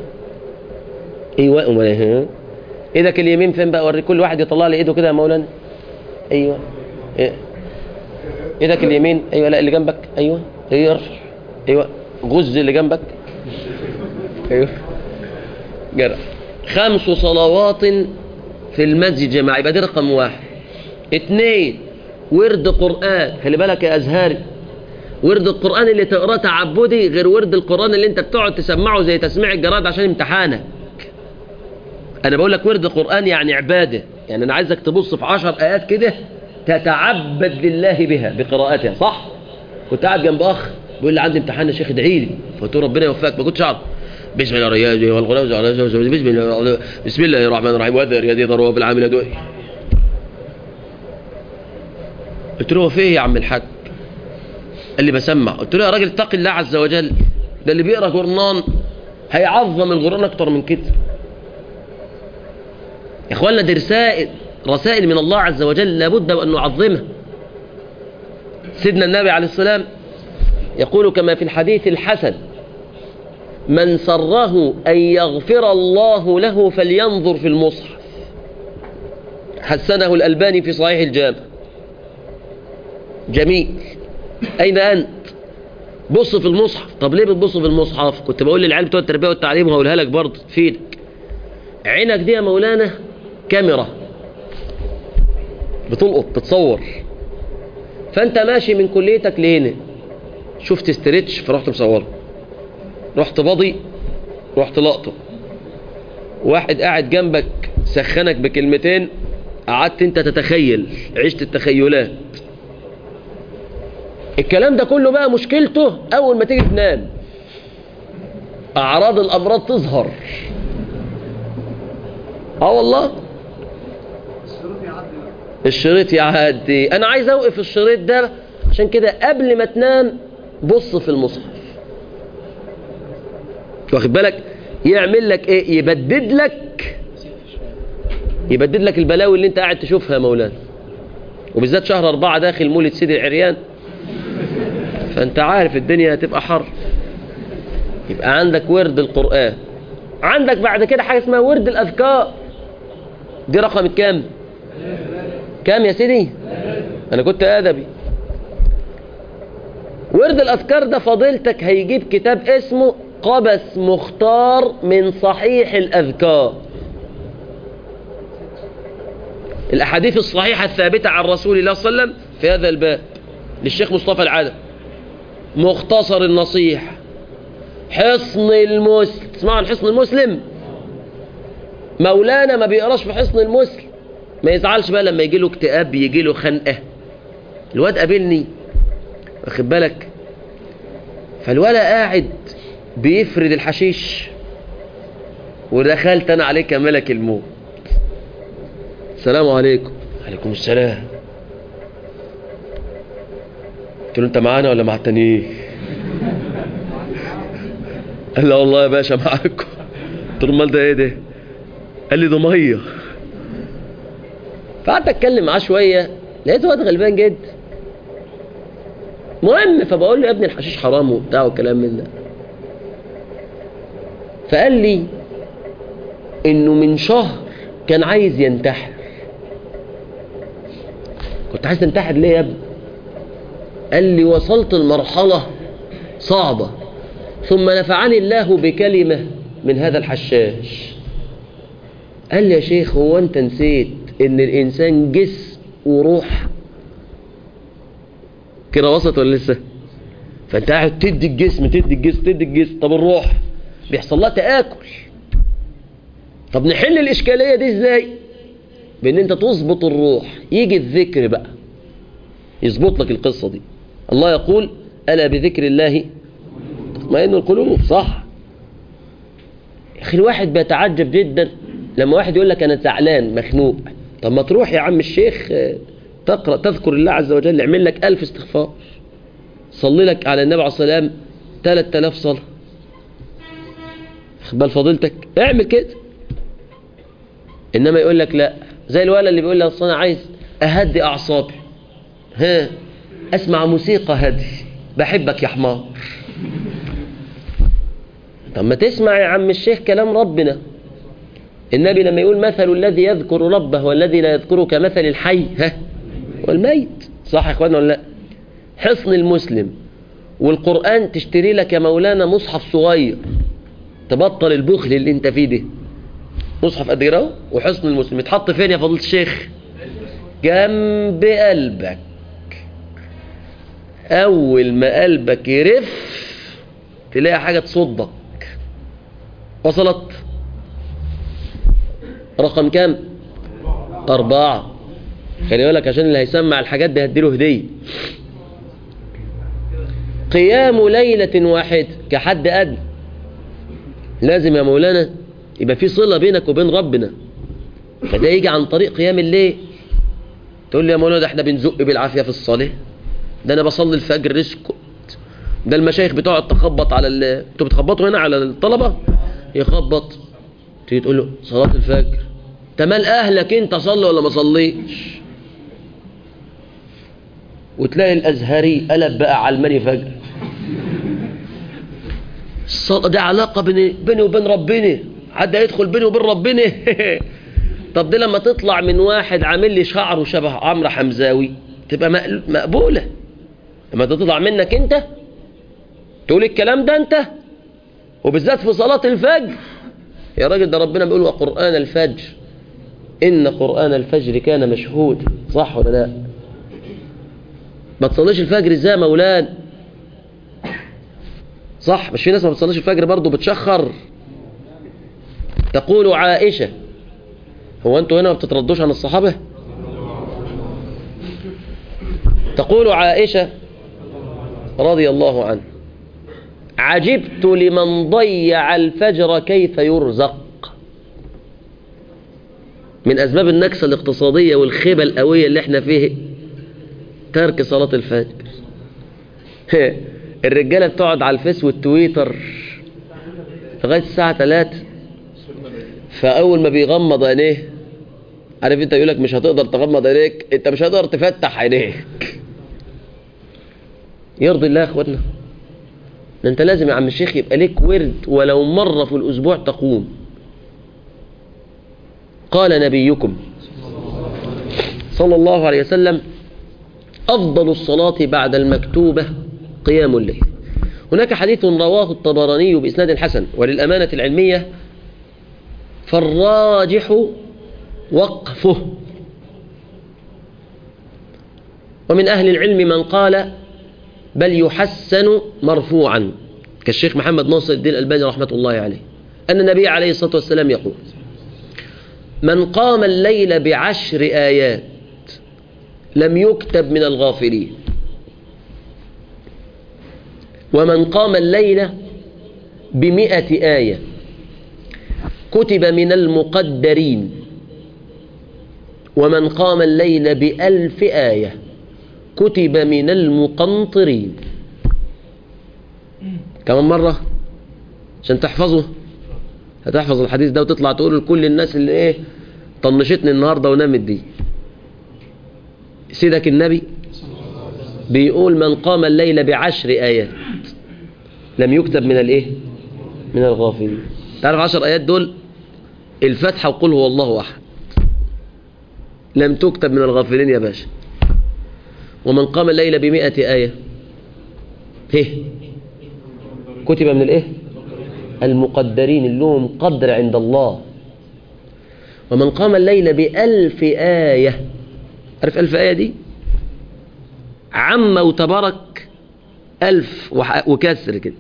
ايوه امال إيه؟ ايدك اليمين فين بقى وري كل واحد يطلع لي ايده كده يا مولانا ايوه إيه؟ ايدك اليمين ايوه لا اللي جنبك ايوه ايوه ارفع ايوه غز اللي جنبك ايوه جرى خمس صلوات في المسجد الجماعي يبقى دي رقم واحد اثنين ورد قرآن خلي بالك يا أزهري ورد القرآن اللي تقراه تعبدي غير ورد القرآن اللي انت بتقعد تسمعه زي تسميع الجراد عشان امتحانك انا بقول لك ورد القرآن يعني عبادة يعني انا عايزك تبص في عشر ايات كده تتعبد لله بها بقراءتها صح كنت قاعد جنب اخ بيقول لي عندي امتحان يا شيخ ادعي لي فقلت له ربنا يوفقك ما كنتش اعرف بسم الله الرحمن والغلام بسم الله بسم الله الرحمن الرحيم وذر يدي ضرب بالعامل دول قلت له هو في ايه يا عم الحاج قال لي بسمع قلت له يا راجل اتق الله عز وجل ده اللي بيقرا قرآن هيعظم القرآن اكتر من كده يا اخوانا دي رسائل رسائل من الله عز وجل لابد وان نعظمها سيدنا النبي عليه السلام يقول كما في الحديث الحسن من سره أن يغفر الله له فلينظر في المصحف حسنه الألباني في صحيح الجامع جميل أين أنت بص في المصحف طب ليه بتبص في المصحف كنت بقول للعيال بتوع التربية والتعليم وهقولها لك برضه تفيدك عينك دي يا مولانا كاميرا بتلقط بتصور فانت ماشي من كليتك لهنا شفت استريتش فرحت مصوره رحت بضي رحت لقطه واحد قاعد جنبك سخنك بكلمتين قعدت انت تتخيل عشت التخيلات الكلام ده كله بقى مشكلته اول ما تيجي تنام اعراض الامراض تظهر اه والله الشريط يعدي انا عايز اوقف الشريط ده عشان كده قبل ما تنام بص في المصحف واخد بالك يعمل لك ايه يبدد لك يبدد لك البلاوي اللي انت قاعد تشوفها يا مولانا وبالذات شهر أربعة داخل مولد سيدي العريان فانت عارف الدنيا هتبقى حر يبقى عندك ورد القرآن عندك بعد كده حاجة اسمها ورد الأذكار دي رقم كام كام يا سيدي انا كنت ادبي ورد الاذكار ده فضيلتك هيجيب كتاب اسمه قبس مختار من صحيح الاذكار الاحاديث الصحيحه الثابته عن رسول الله صلى الله عليه وسلم في هذا الباب للشيخ مصطفى العدم مختصر النصيح حصن المسلم تسمعوا عن حصن المسلم مولانا ما بيقراش في حصن المسلم ما يزعلش بقى لما يجي له اكتئاب يجي له خنقه الواد قابلني واخد بالك فالولد قاعد بيفرد الحشيش ودخلت انا عليك يا ملك الموت السلام عليكم عليكم السلام قلت له انت معانا ولا مع التانيين قال لا والله يا باشا معاكم قلت له امال ده ايه ده قال لي ده ميه فقعدت اتكلم معاه شويه لقيته واد غلبان جدا مهم فبقول له يا ابني الحشيش حرام وبتاع وكلام من ده فقال لي انه من شهر كان عايز ينتحر كنت عايز تنتحر ليه يا ابني قال لي وصلت لمرحله صعبه ثم نفعني الله بكلمه من هذا الحشاش قال لي يا شيخ هو انت نسيت ان الانسان جسم وروح كده وسط ولا لسه فانت قاعد تدي الجسم تدي الجسم تدي الجسم طب الروح بيحصل لها تآكل طب نحل الإشكالية دي ازاي بان انت تظبط الروح يجي الذكر بقى يظبط لك القصة دي الله يقول ألا بذكر الله تطمئن القلوب صح يا اخي الواحد بيتعجب جدا لما واحد يقول لك انا زعلان مخنوق طب ما تروح يا عم الشيخ تقرأ تذكر الله عز وجل اعمل لك ألف استغفار صلي لك على النبي عليه الصلاة والسلام 3000 صلاة بال فضيلتك اعمل كده إنما يقول لك لا زي الولد اللي بيقول لك أصل أنا عايز أهدي أعصابي ها أسمع موسيقى هدي بحبك يا حمار طب ما تسمع يا عم الشيخ كلام ربنا النبي لما يقول مثل الذي يذكر ربه والذي لا يذكره كمثل الحي ها والميت صح يا اخوانا ولا لا حصن المسلم والقرآن تشتري لك يا مولانا مصحف صغير تبطل البخل اللي انت فيه ده مصحف قد كده وحصن المسلم يتحط فين يا فضيله الشيخ جنب قلبك اول ما قلبك يرف تلاقي حاجه تصدك وصلت رقم كام أربعة خلي بالك عشان اللي هيسمع الحاجات دي هديله هدية قيام ليلة واحدة كحد أدنى لازم يا مولانا يبقى في صلة بينك وبين ربنا فده يجي عن طريق قيام الليل تقول لي يا مولانا ده احنا بنزق بالعافية في الصلاة ده انا بصلي الفجر اسكت ده المشايخ بتقعد تخبط على ال... انتوا بتخبطوا هنا على الطلبة يخبط تيجي تقول له صلاة الفجر انت مال اهلك انت صلي ولا ما صليش وتلاقي الازهري قلب بقى علماني فجر الصلاة دي علاقة بيني, بيني وبين ربنا حد هيدخل بيني وبين ربنا طب دي لما تطلع من واحد عامل لي شعره شبه عمرو حمزاوي تبقى مقبولة لما تطلع منك انت تقول الكلام ده انت وبالذات في صلاة الفجر يا راجل ده ربنا بيقول وقرآن الفجر إن قرآن الفجر كان مشهود صح ولا لا ما تصليش الفجر ازاي يا مولان صح مش في ناس ما بتصليش الفجر برضه بتشخر تقول عائشة هو انتوا هنا ما بتتردوش عن الصحابة تقول عائشة رضي الله عنه عجبت لمن ضيع الفجر كيف يرزق من أسباب النكسة الاقتصادية والخيبة القوية اللي احنا فيه ترك صلاة الفجر الرجالة بتقعد على الفيس والتويتر لغاية الساعة 3 فأول ما بيغمض عينيه عارف انت يقولك مش هتقدر تغمض عينيك انت مش هتقدر تفتح عينيك يرضي الله يا اخوانا انت لازم يا عم الشيخ يبقى ليك ورد ولو مرة في الأسبوع تقوم قال نبيكم صلى الله عليه وسلم أفضل الصلاة بعد المكتوبة قيام الليل هناك حديث رواه الطبراني بإسناد حسن وللأمانة العلمية فالراجح وقفه ومن أهل العلم من قال بل يحسن مرفوعا كالشيخ محمد ناصر الدين الألباني رحمة الله عليه أن النبي عليه الصلاة والسلام يقول من قام الليل بعشر آيات لم يكتب من الغافلين ومن قام الليل بمئة آية كتب من المقدرين ومن قام الليل بألف آية كتب من المقنطرين كمان مرة عشان تحفظه هتحفظ الحديث ده وتطلع تقول لكل الناس اللي ايه طنشتني النهاردة ونامت دي سيدك النبي بيقول من قام الليل بعشر آيات لم يكتب من الايه من الغافلين تعرف عشر آيات دول الفتحة وقل هو الله أحد لم تكتب من الغافلين يا باشا ومن قام الليل بمئة آية هه كتب من الايه المقدرين اللي لهم قدر عند الله ومن قام الليل بألف آية عارف ألف آية دي عم وتبارك ألف وكسر كده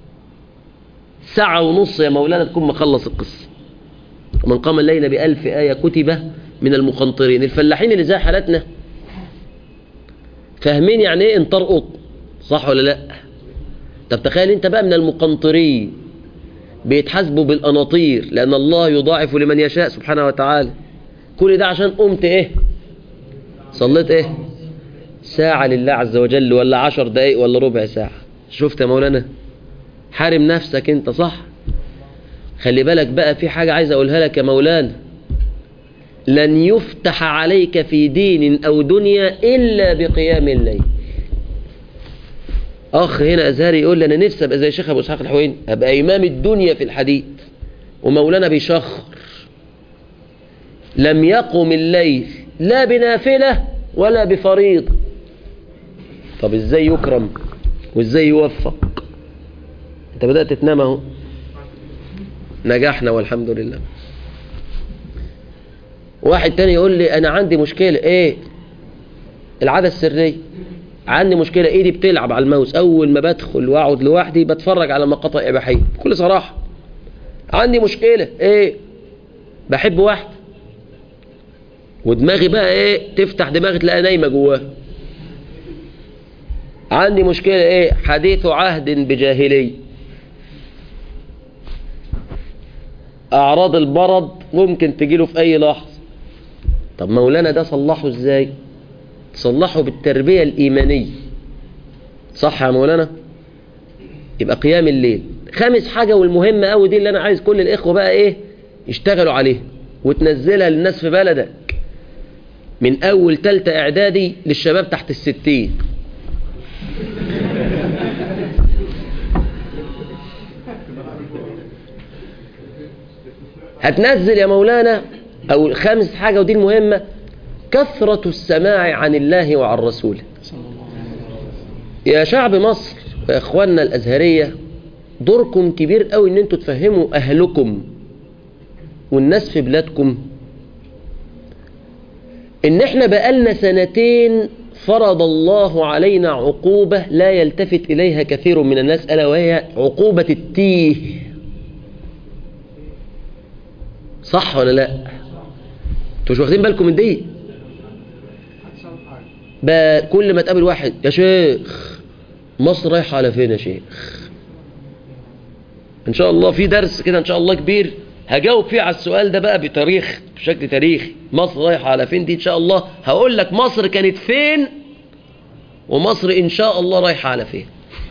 ساعة ونص يا مولانا تكون مخلص القصة ومن قام الليل بألف آية كتب من المقنطرين الفلاحين اللي زي حالتنا فاهمين يعني ايه انطر قط صح ولا لا طب تخيل انت بقى من المقنطرين بيتحاسبوا بالقناطير لأن الله يضاعف لمن يشاء سبحانه وتعالى كل ده عشان قمت ايه صليت ايه ساعة لله عز وجل ولا عشر دقايق ولا ربع ساعة شفت يا مولانا حارم نفسك انت صح خلي بالك بقى في حاجة عايز اقولها لك يا مولانا لن يفتح عليك في دين او دنيا الا بقيام الليل اخ هنا ازهري يقول لي انا نفسي ابقى زي شيخ ابو اسحاق الحويني ابقى امام الدنيا في الحديث ومولانا بيشخر لم يقم الليل لا بنافله ولا بفريضه طب ازاي يكرم وازاي يوفق انت بدات تنام اهو نجحنا والحمد لله واحد تاني يقول لي انا عندي مشكله ايه العاده السريه عندي مشكله ايدي بتلعب على الماوس اول ما بدخل واقعد لوحدي بتفرج على مقاطع اباحيه بكل صراحه عندي مشكله ايه بحب واحد ودماغي بقى ايه تفتح دماغي تلاقيها نايمه جواها عندي مشكله ايه حديث عهد بجاهلي اعراض المرض ممكن تجيله في اي لحظه طب مولانا ده صلحه ازاي تصلحه بالتربية الإيمانية صح يا مولانا يبقى قيام الليل خامس حاجة والمهمة قوي دي اللي أنا عايز كل الإخوة بقى إيه يشتغلوا عليها وتنزلها للناس في بلدك من أول تالتة إعدادي للشباب تحت الستين هتنزل يا مولانا أو خامس حاجة ودي المهمة كثرة السماع عن الله وعن رسوله يا شعب مصر ويا اخواننا الازهرية دوركم كبير قوي ان انتوا تفهموا اهلكم والناس في بلادكم ان احنا بقالنا سنتين فرض الله علينا عقوبة لا يلتفت اليها كثير من الناس الا وهي عقوبة التيه صح ولا لا انتوا مش واخدين بالكم من دي بقى كل ما تقابل واحد يا شيخ مصر رايحة على فين يا شيخ ان شاء الله في درس كده ان شاء الله كبير هجاوب فيه على السؤال ده بقى بتاريخ بشكل تاريخي مصر رايحة على فين دي ان شاء الله هقول لك مصر كانت فين ومصر ان شاء الله رايحة على فين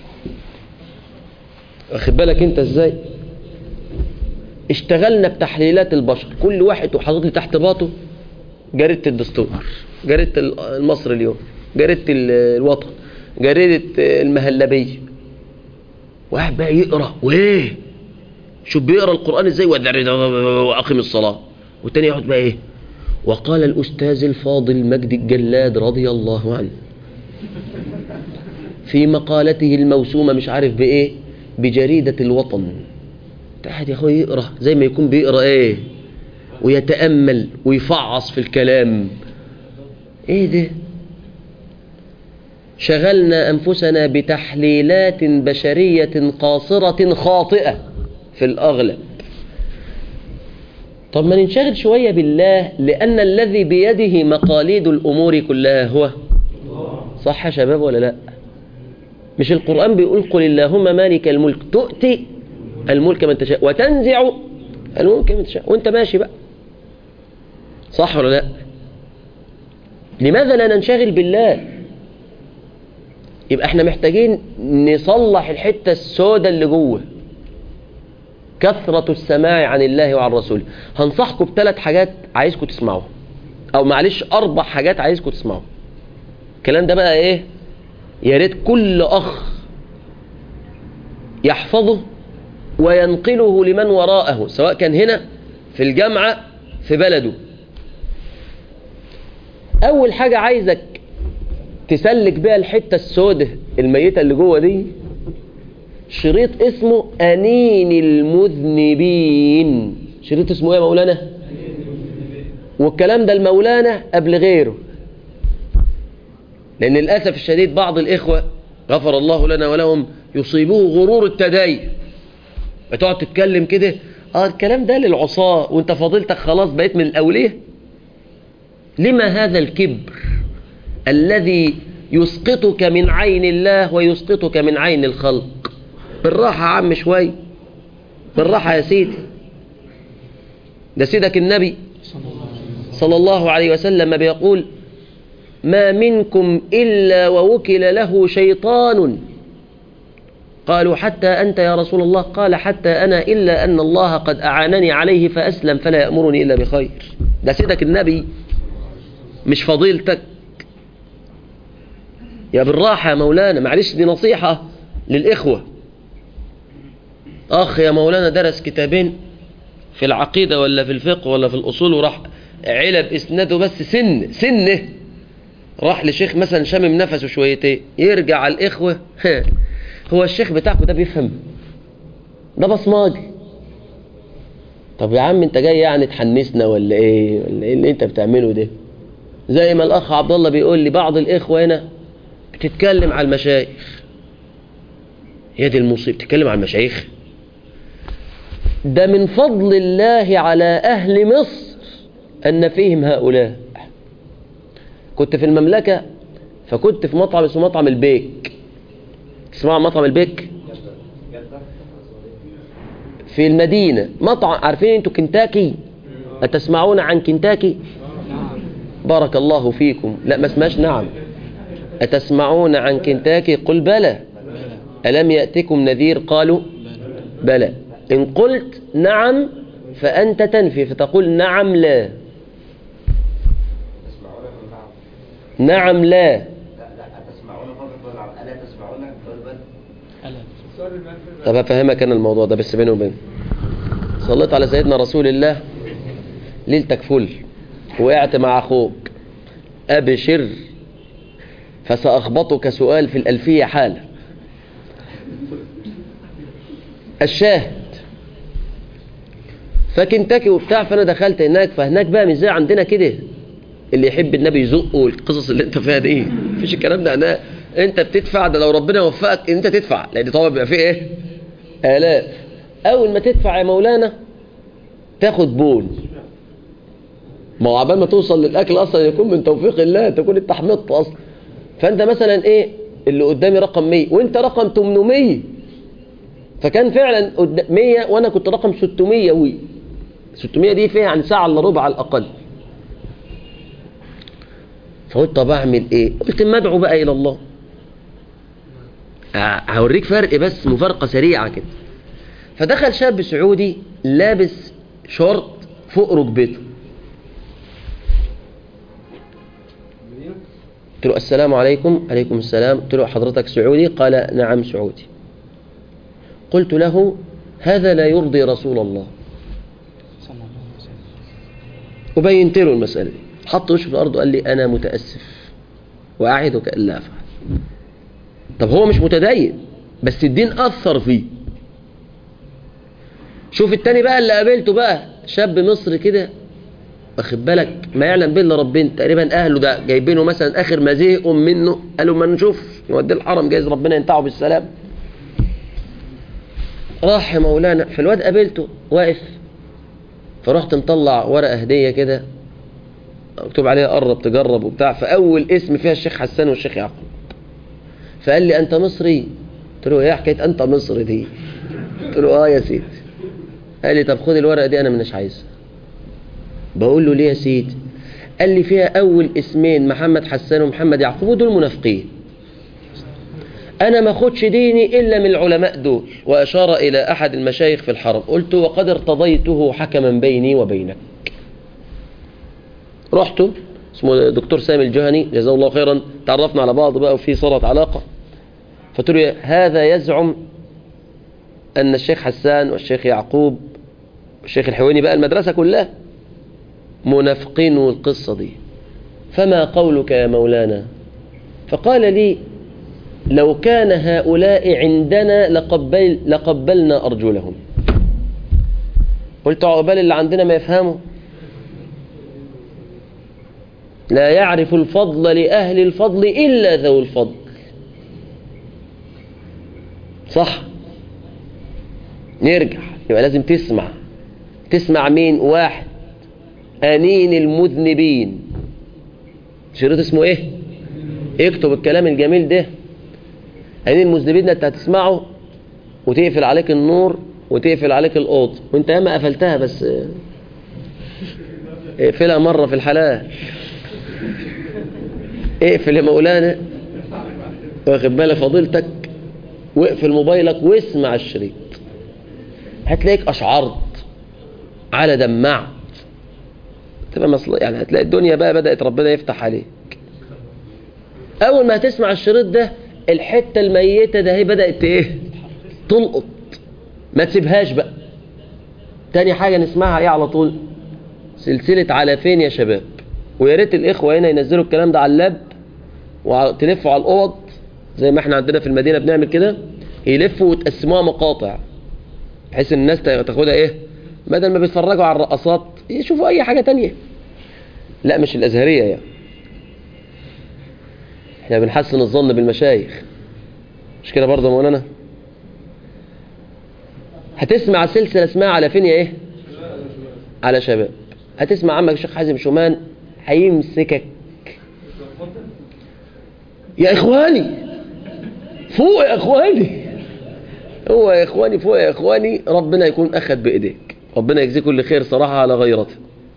واخد بالك انت ازاي اشتغلنا بتحليلات البشر كل واحد وحاطط لي تحت باطه جريدة الدستور جريدة المصر اليوم جريدة الوطن جريدة المهلبية واحد بقى يقرأ وايه شوف بيقرأ القرآن ازاي وأقم الصلاة والتاني يقعد بقى ايه وقال الأستاذ الفاضل مجد الجلاد رضي الله عنه في مقالته الموسومة مش عارف بإيه بجريدة الوطن قاعد يا أخوي يقرأ زي ما يكون بيقرأ إيه ويتأمل ويفعص في الكلام ايه ده شغلنا أنفسنا بتحليلات بشرية قاصرة خاطئة في الأغلب طب ما ننشغل شوية بالله لأن الذي بيده مقاليد الأمور كلها هو صح يا شباب ولا لا مش القرآن بيقول قل اللهم مالك الملك تؤتي الملك من تشاء وتنزع الملك من تشاء وانت ماشي بقى صح ولا لا لماذا لا ننشغل بالله يبقى احنا محتاجين نصلح الحتة السوداء اللي جوه كثرة السماع عن الله وعن رسوله هنصحكم بثلاث حاجات عايزكم تسمعوها او معلش اربع حاجات عايزكم تسمعوها الكلام ده بقى ايه يا ريت كل اخ يحفظه وينقله لمن وراءه سواء كان هنا في الجامعة في بلده اول حاجة عايزك تسلك بيها الحتة السودة الميتة اللي جوه دي شريط اسمه أنين المذنبين شريط اسمه ايه يا مولانا والكلام ده المولانا قبل غيره لأن للأسف الشديد بعض الإخوة غفر الله لنا ولهم يصيبه غرور التدين بتقعد تتكلم كده اه الكلام ده للعصاة وانت فضيلتك خلاص بقيت من الأولية لما هذا الكبر الذي يسقطك من عين الله ويسقطك من عين الخلق بالراحة يا عم شوي بالراحة يا سيدي ده سيدك النبي صلى الله عليه وسلم بيقول ما منكم إلا ووكل له شيطان قالوا حتى أنت يا رسول الله قال حتى أنا إلا أن الله قد أعانني عليه فأسلم فلا يأمرني إلا بخير ده سيدك النبي مش فضيلتك يا بالراحة يا مولانا معلش دي نصيحة للإخوة أخ يا مولانا درس كتابين في العقيدة ولا في الفقه ولا في الأصول وراح علب إسناده بس سن سنه راح لشيخ مثلا شامم نفسه شويتين يرجع على الإخوة هو الشيخ بتاعكم ده بيفهم ده بصماجي طب يا عم انت جاي يعني تحنسنا ولا ايه ولا ايه اللي انت بتعمله ده زي ما الاخ عبد الله بيقول لي بعض الاخوه هنا بتتكلم على المشايخ هي دي المصيبه بتتكلم على المشايخ ده من فضل الله على اهل مصر ان فيهم هؤلاء كنت في المملكه فكنت في مطعم اسمه مطعم البيك تسمعوا عن مطعم البيك في المدينة مطعم عارفين انتوا كنتاكي أتسمعون عن كنتاكي بارك الله فيكم لا ما اسمهاش نعم أتسمعون عن كنتاكي قل بلى ألم يأتكم نذير قالوا بلى إن قلت نعم فأنت تنفي فتقول نعم لا نعم لا طب هفهمك انا الموضوع ده بس بيني وبين صليت على سيدنا رسول الله ليلتك فل وقعت مع اخوك ابشر فساخبطك سؤال في الالفيه حالا الشاهد فكنتاكي وبتاع فانا دخلت هناك فهناك بقى مش زي عندنا كده اللي يحب النبي يزقه والقصص اللي انت فيها دي مفيش الكلام ده هناك انت بتدفع ده لو ربنا وفقك انت تدفع لان طبعا بيبقى فيه ايه الاف اول ما تدفع يا مولانا تاخد بول ما هو عبال ما توصل للاكل اصلا يكون من توفيق الله تكون انت حمضت اصلا فانت مثلا ايه اللي قدامي رقم 100 وانت رقم 800 فكان فعلا 100 وانا كنت رقم 600 وي 600 دي فيها يعني ساعه الا ربع على الاقل فقلت طب اعمل ايه قلت اما ادعو بقى الى الله هوريك فرق بس مفارقه سريعه كده فدخل شاب سعودي لابس شورت فوق ركبته قلت له السلام عليكم عليكم السلام قلت له حضرتك سعودي قال نعم سعودي قلت له هذا لا يرضي رسول الله وبينت له المسألة دي حط وشه في الأرض وقال لي أنا متأسف وأعدك ألا أفعل طب هو مش متدين بس الدين أثر فيه شوف التاني بقى اللي قابلته بقى شاب مصري كده واخد بالك ما يعلم به الا ربنا تقريبا اهله ده جايبينه مثلا اخر ما زهقوا منه قالوا ما نشوف نوديه الحرم جايز ربنا ينتعه بالسلام راح مولانا فالواد قابلته واقف فرحت مطلع ورقه هديه كده مكتوب عليها قرب تجرب وبتاع فاول اسم فيها الشيخ حسان والشيخ يعقوب فقال لي انت مصري قلت له ايه حكايه انت مصري دي قلت له اه يا سيدي قال لي طب خد الورقه دي انا مش عايزها بقول له ليه يا سيدي قال لي فيها اول اسمين محمد حسان ومحمد يعقوب ودول منافقين انا ما اخدش ديني الا من العلماء دول واشار الى احد المشايخ في الحرم قلت وقد ارتضيته حكما بيني وبينك رحت اسمه دكتور سامي الجهني جزاه الله خيرا تعرفنا على بعض بقى وفي صارت علاقه فقلت له هذا يزعم ان الشيخ حسان والشيخ يعقوب والشيخ الحويني بقى المدرسه كلها منافقين والقصة دي فما قولك يا مولانا فقال لي لو كان هؤلاء عندنا لقبل لقبلنا أرجلهم قلت عقبال اللي عندنا ما يفهموا لا يعرف الفضل لأهل الفضل إلا ذو الفضل صح نرجع يبقى لازم تسمع تسمع مين واحد أنين المذنبين شريط اسمه ايه اكتب الكلام الجميل ده أنين المذنبين ده انت هتسمعه وتقفل عليك النور وتقفل عليك الأوض وانت ياما قفلتها بس اقفلها مرة في الحلال اقفل يا مولانا واخد بالك فضيلتك واقفل موبايلك واسمع الشريط هتلاقيك أشعرت على دمعت تبقى مصل... يعني هتلاقي الدنيا بقى بدأت ربنا يفتح عليك أول ما هتسمع الشريط ده الحتة الميتة ده هي بدأت ايه تلقط ما تسيبهاش بقى تاني حاجة نسمعها ايه على طول سلسلة على فين يا شباب ويا ريت الاخوة هنا ينزلوا الكلام ده على اللاب وتلفوا على الاوض زي ما احنا عندنا في المدينة بنعمل كده يلفوا وتقسموها مقاطع بحيث الناس تاخدها ايه بدل ما بيتفرجوا على الرقصات يشوفوا اي حاجة تانية لا مش الازهرية يعني احنا بنحسن الظن بالمشايخ مش كده برضه يا مولانا هتسمع سلسلة اسمها على فين يا ايه على شباب هتسمع عمك الشيخ حازم شومان هيمسكك يا اخواني فوق يا اخواني هو يا اخواني فوق يا اخواني ربنا يكون اخذ بايديك ربنا يجزيكم كل خير صراحة على غيرته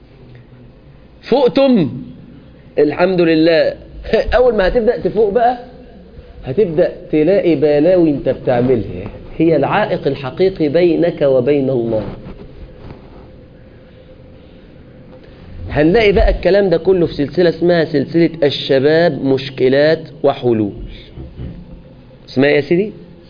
فوقتم الحمد لله اول ما هتبدأ تفوق بقى هتبدأ تلاقي بلاوي انت بتعملها هي العائق الحقيقي بينك وبين الله هنلاقي بقى الكلام ده كله في سلسلة اسمها سلسلة الشباب مشكلات وحلول اسمها يا سيدي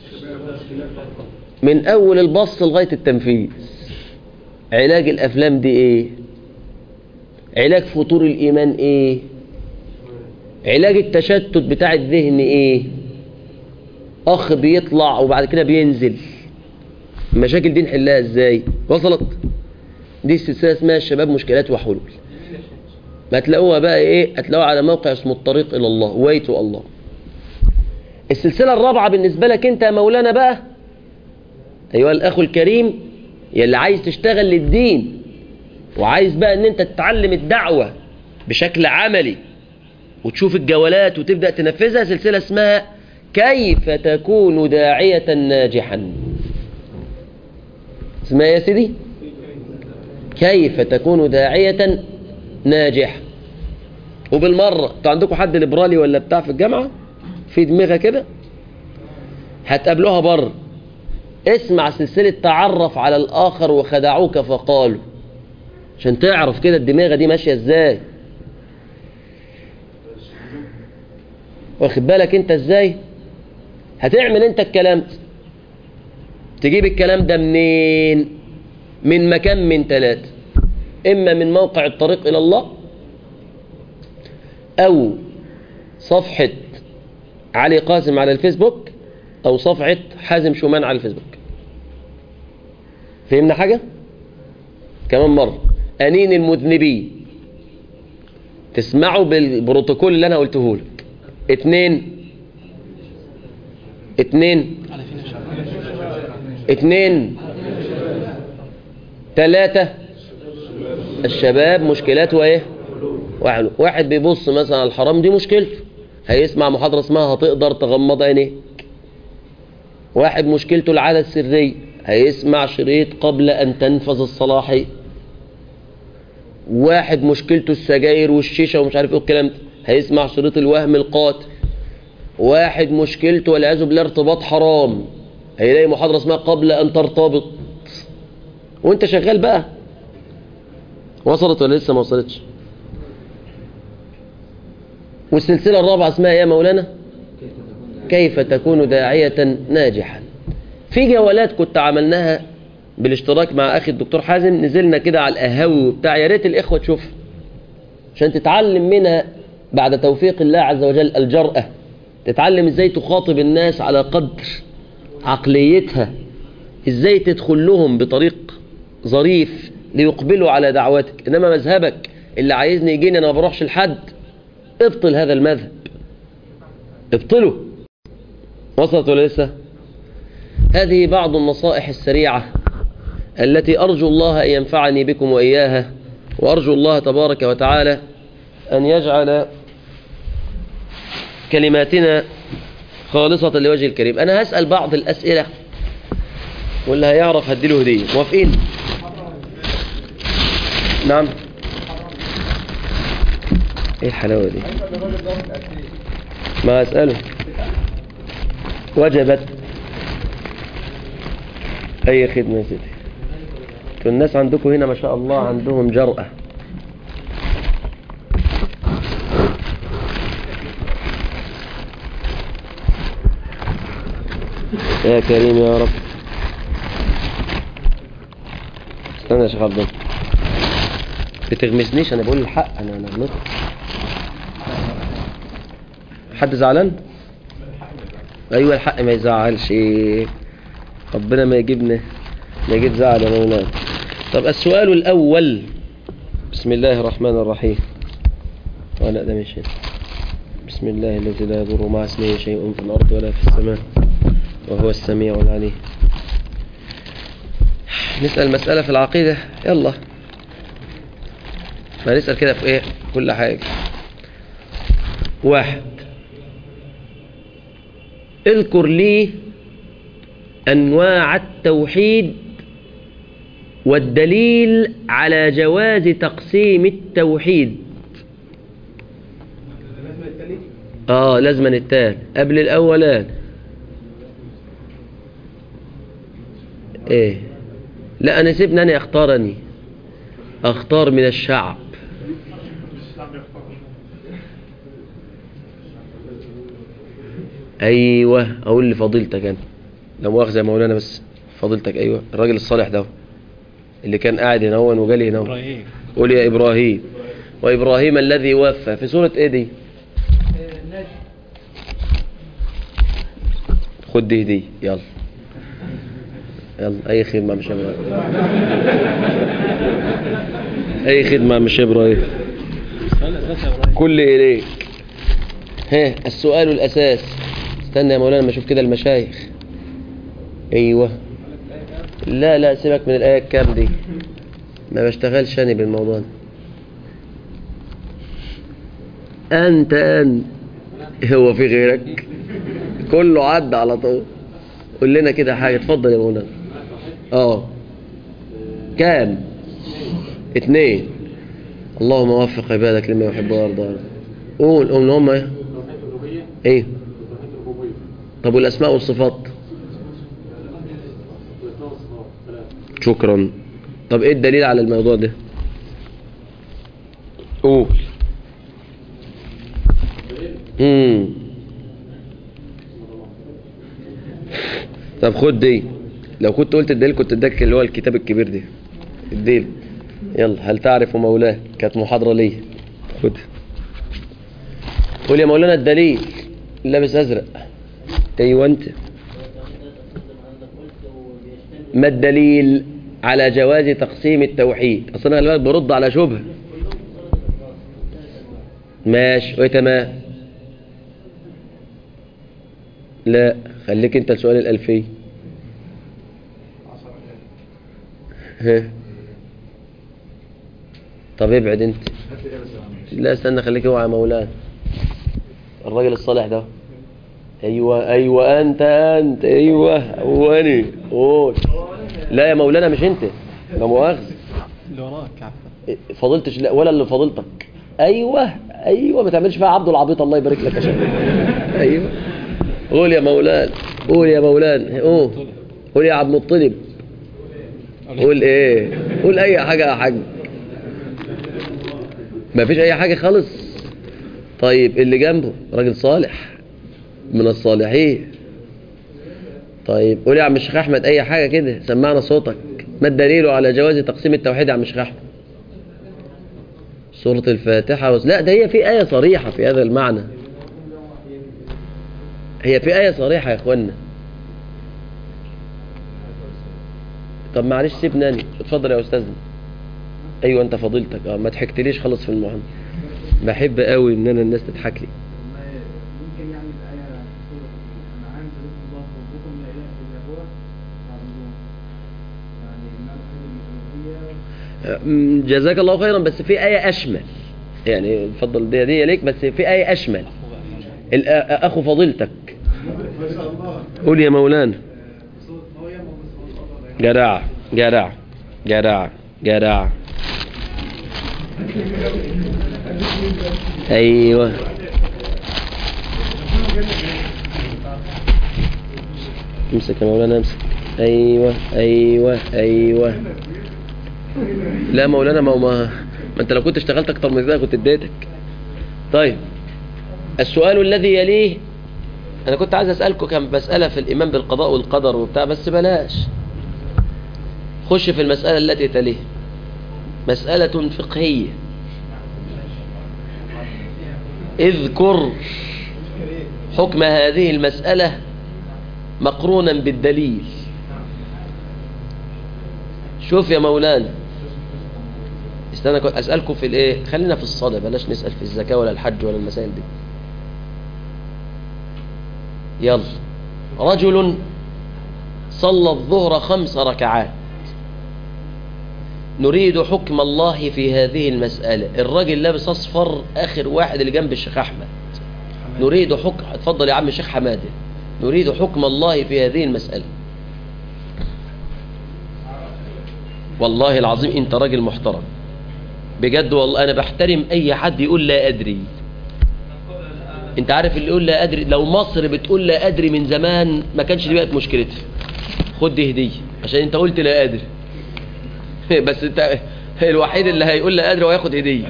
من اول البص لغاية التنفيذ علاج الافلام دي ايه علاج فطور الايمان ايه علاج التشتت بتاع الذهن ايه اخ بيطلع وبعد كده بينزل المشاكل دي نحلها ازاي وصلت دي السلسله اسمها الشباب مشكلات وحلول ما تلاقوها بقى ايه هتلاقوها على موقع اسمه الطريق الى الله ويتو الله السلسله الرابعه بالنسبه لك انت يا مولانا بقى ايها الاخ الكريم يلي عايز تشتغل للدين وعايز بقى ان انت تتعلم الدعوه بشكل عملي وتشوف الجولات وتبدا تنفذها سلسله اسمها كيف تكون داعية ناجحا اسمها يا سيدي كيف تكون داعية ناجحا وبالمرة انتوا عندكم حد ليبرالي ولا بتاع في الجامعة في دماغها كده هتقابلوها بره اسمع سلسلة تعرف على الآخر وخدعوك فقالوا عشان تعرف كده الدماغة دي ماشية ازاي واخد بالك انت ازاي هتعمل انت الكلام ده تجيب الكلام ده منين من مكان من ثلاثة اما من موقع الطريق الى الله او صفحة علي قاسم على الفيسبوك او صفحة حازم شومان على الفيسبوك فهمنا حاجة كمان مرة انين المذنبين تسمعوا بالبروتوكول اللي انا قلته لك اتنين اتنين اتنين تلاتة الشباب مشكلات وايه وحلو. واحد بيبص مثلا على الحرام دي مشكلته هيسمع محاضرة اسمها هتقدر تغمض عينيك واحد مشكلته العادة السرية هيسمع شريط قبل أن تنفذ الصلاحية واحد مشكلته السجاير والشيشة ومش عارف ايه الكلام ده هيسمع شريط الوهم القاتل واحد مشكلته والعياذ بالله ارتباط حرام هيلاقي محاضرة اسمها قبل أن ترتبط وانت شغال بقى وصلت ولا لسه ما وصلتش والسلسلة الرابعة اسمها ايه يا مولانا كيف تكون داعية ناجحا في جولات كنت عملناها بالاشتراك مع اخي الدكتور حازم نزلنا كده على القهاوي بتاع يا ريت الاخوه تشوف عشان تتعلم منها بعد توفيق الله عز وجل الجرأة تتعلم ازاي تخاطب الناس على قدر عقليتها ازاي تدخل لهم بطريق ظريف ليقبلوا على دعوتك انما مذهبك اللي عايزني يجيني انا ما بروحش لحد ابطل هذا المذهب ابطله وصلت ولا لسه هذه بعض النصائح السريعة التي أرجو الله أن ينفعني بكم وإياها وأرجو الله تبارك وتعالى أن يجعل كلماتنا خالصة لوجه الكريم أنا هسأل بعض الأسئلة واللي هيعرف هديله هدية موافقين نعم ايه الحلاوة دي ما أسأله وجبت أي خدمة يا سيدي الناس عندكم هنا ما شاء الله عندهم جرأة يا كريم يا رب استنى يا شيخ عبد الله بتغمسنيش انا بقول الحق انا انا غلطت حد زعلان ايوه الحق ما يزعلش ربنا ما يجيبنا ما يجيب زعل يا مولانا طب السؤال الاول بسم الله الرحمن الرحيم اه لا ده مش هنا. بسم الله الذي لا يضر مع اسمه شيء في الارض ولا في السماء وهو السميع العليم نسأل مسألة في العقيدة يلا ما نسأل كده في ايه كل حاجة واحد اذكر لي انواع التوحيد والدليل على جواز تقسيم التوحيد اه لازم التاني قبل الاولان ايه لا انا سيبني انا اختارني اختار من الشعب ايوه اقول لفضيلتك انا لا مؤاخذه يا مولانا بس فضيلتك ايوه الراجل الصالح ده اللي كان قاعد هنا هون وجالي هنا هون. إبراهيم قول يا ابراهيم وابراهيم الذي وفى في سوره ايه دي خد دي هديه يلا يلا اي خدمه مش ابراهيم اي خدمه مش ابراهيم كل اليك ها السؤال الاساس استنى يا مولانا ما اشوف كده المشايخ ايوه لا لا سيبك من الايه الكام دي ما بشتغلش انا بالموضوع ده انت انت هو في غيرك كله عدى على طول قول لنا كده حاجه اتفضل يا مولانا اه كام اتنين اللهم وفق عبادك لما يحب ويرضى قول قول هم ايه ايه طب والاسماء والصفات شكرا طب ايه الدليل على الموضوع ده قول امم طب خد دي لو كنت قلت الدليل كنت اداك اللي هو الكتاب الكبير ده الدليل يلا هل تعرف مولاه كانت محاضرة ليه خد قول يا مولانا الدليل لابس ازرق ايوه انت ما الدليل على جواز تقسيم التوحيد اصلا انا بالك برد على شبهه ماشي وايه تمام لا خليك انت السؤال الالفي ها طب ابعد انت لا استنى خليك اوعى يا مولانا الراجل الصالح ده ايوه ايوه انت انت ايوه هو انا قول لا يا مولانا مش انت لا مؤاخذه اللي وراك عفوا فضلتش لا ولا اللي فضلتك ايوه ايوه ما تعملش فيها عبد العبيط الله يبارك لك يا شيخ ايوه قول يا مولانا قول يا مولانا قول قول يا عبد المطلب قول ايه قول اي حاجه يا حاج ما فيش اي حاجه خالص طيب اللي جنبه راجل صالح من الصالحين طيب قول يا عم الشيخ احمد اي حاجه كده سمعنا صوتك ما الدليل على جواز تقسيم التوحيد يا عم الشيخ احمد سورة الفاتحة وس... لا ده هي في آية صريحة في هذا المعنى هي في آية صريحة يا اخوانا طب معلش سيبني أنا اتفضل يا أستاذنا أيوة أنت فضيلتك اه ما ضحكتليش خالص في المحاضرة بحب قوي إن أنا الناس تضحك لي ممكن يعني الآية سورة أنا عام ذلكم الله ربكم لا إله إلا هو فاعبدوه يعني إنها توحيد الألوهية أم، جزاك الله خيرا بس في آية أشمل يعني اتفضل دي دي ليك بس في آية أشمل الأ- أخو فضيلتك قول يا مولانا جدع جدع جدع جدع ايوه امسك يا مولانا امسك ايوه ايوه ايوه لا مولانا ما ما ما انت لو كنت اشتغلت اكتر من كده كنت اديتك طيب السؤال الذي يليه انا كنت عايز اسالكم كم مساله في الايمان بالقضاء والقدر وبتاع بس بلاش خش في المساله التي تليه مساله فقهيه اذكر حكم هذه المساله مقرونا بالدليل شوف يا مولانا استنى كنت اسالكم في الايه خلينا في الصلاه بلاش نسال في الزكاه ولا الحج ولا المسائل دي يلا رجل صلى الظهر خمس ركعات نريد حكم الله في هذه المسألة الراجل لابس أصفر آخر واحد اللي جنب الشيخ أحمد نريد حكم اتفضل يا عم الشيخ حماده نريد حكم الله في هذه المسألة والله العظيم انت راجل محترم بجد والله انا بحترم اي حد يقول لا ادري انت عارف اللي يقول لا ادري لو مصر بتقول لا ادري من زمان ما كانش دي بقت مشكلتها خد دي هديه عشان انت قلت لا ادري بس انت الوحيد اللي هيقول لا ادري وهياخد هديه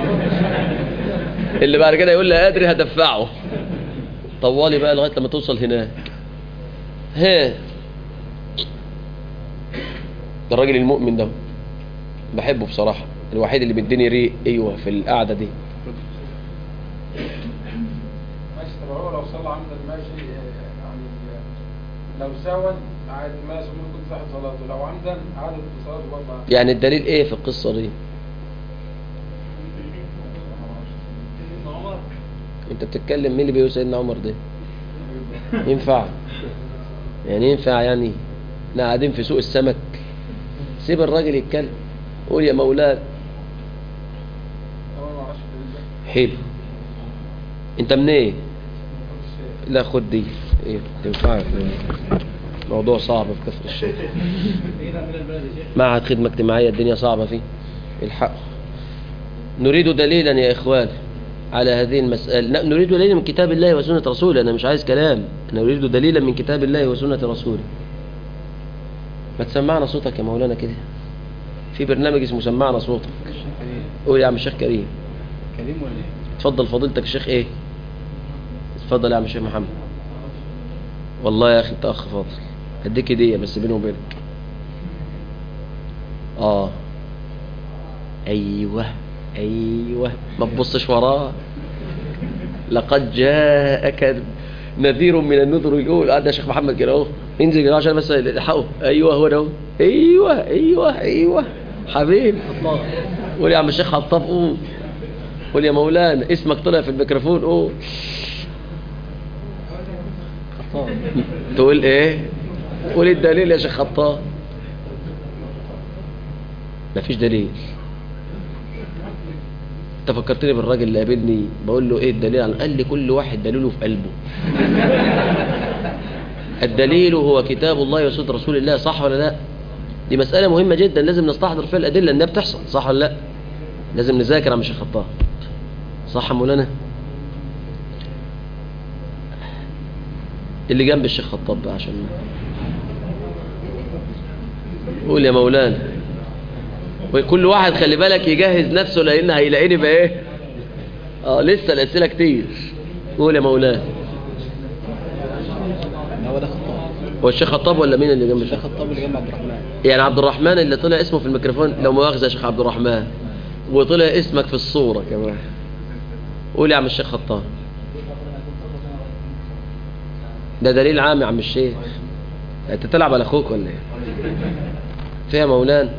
اللي بعد كده يقول لا ادري هدفعه طوالي بقى لغايه لما توصل هناك ها ده الراجل المؤمن ده بحبه بصراحه الوحيد اللي بيديني ريق ايوه في القعده دي ماشي طب هو لو صلى عمدا ماشي يعني لو ساوى عادي ماشي ممكن تصحي صلاته لو عمدا عادت في صلاته برضه يعني الدليل ايه في القصه دي انت بتتكلم مين اللي بيقول سيدنا عمر ده ينفع يعني ينفع يعني احنا قاعدين في سوق السمك سيب الراجل يتكلم قول يا مولانا هو ما اعرفش الدليل ده حلو انت منين ايه لا خد دي ايه تنفعك موضوع صعب في كفر الشيخ معهد خدمة اجتماعية الدنيا صعبة فيه الحق نريد دليلا يا إخوان على هذه المسألة ن- نريد دليلا من كتاب الله وسنة رسوله أنا مش عايز كلام أنا أريد دليلا من كتاب الله وسنة رسوله ما تسمعنا صوتك يا مولانا كده في برنامج اسمه سمعنا صوتك قول يا عم الشيخ كريم كريم ولا ايه؟ اتفضل فضيلتك الشيخ ايه اتفضل يا عم الشيخ محمد والله يا اخي انت اخ فاضل هديك هديه بس بيني وبينك اه ايوه ايوه ما تبصش وراه لقد جاءك نذير من النذر الاولى قاعد يا شيخ محمد كده اهو انزل كده عشان بس الحقه ايوه هو ده اهو ايوه ايوه ايوه حبيبي قول يا عم الشيخ حطاب قول قول يا مولانا اسمك طلع في الميكروفون قول تقول ايه قول الدليل يا شيخ خطاب مفيش دليل انت فكرتني بالراجل اللي قابلني بقول له ايه الدليل عن قال لي كل واحد دليله في قلبه الدليل هو كتاب الله وسنة رسول الله صح ولا لا دي مسألة مهمة جدا لازم نستحضر فيها الأدلة إنها بتحصل صح ولا لا لازم نذاكر عم الشيخ خطاب صح يا مولانا اللي جنب الشيخ خطاب بقى عشان قول يا مولانا وكل واحد خلي بالك يجهز نفسه لان هيلاقيني بقى ايه اه لسه الاسئله كتير قول يا مولانا هو ده خطاب هو الشيخ خطاب ولا مين اللي جنب ده الشيخ خطاب اللي جنب عبد الرحمن يعني عبد الرحمن اللي طلع اسمه في الميكروفون لو مؤاخذه يا شيخ عبد الرحمن وطلع اسمك في الصوره كمان قول يا عم الشيخ خطاب ده دليل عام يا عم الشيخ انت تلعب على اخوك ولا ايه فيها مولانا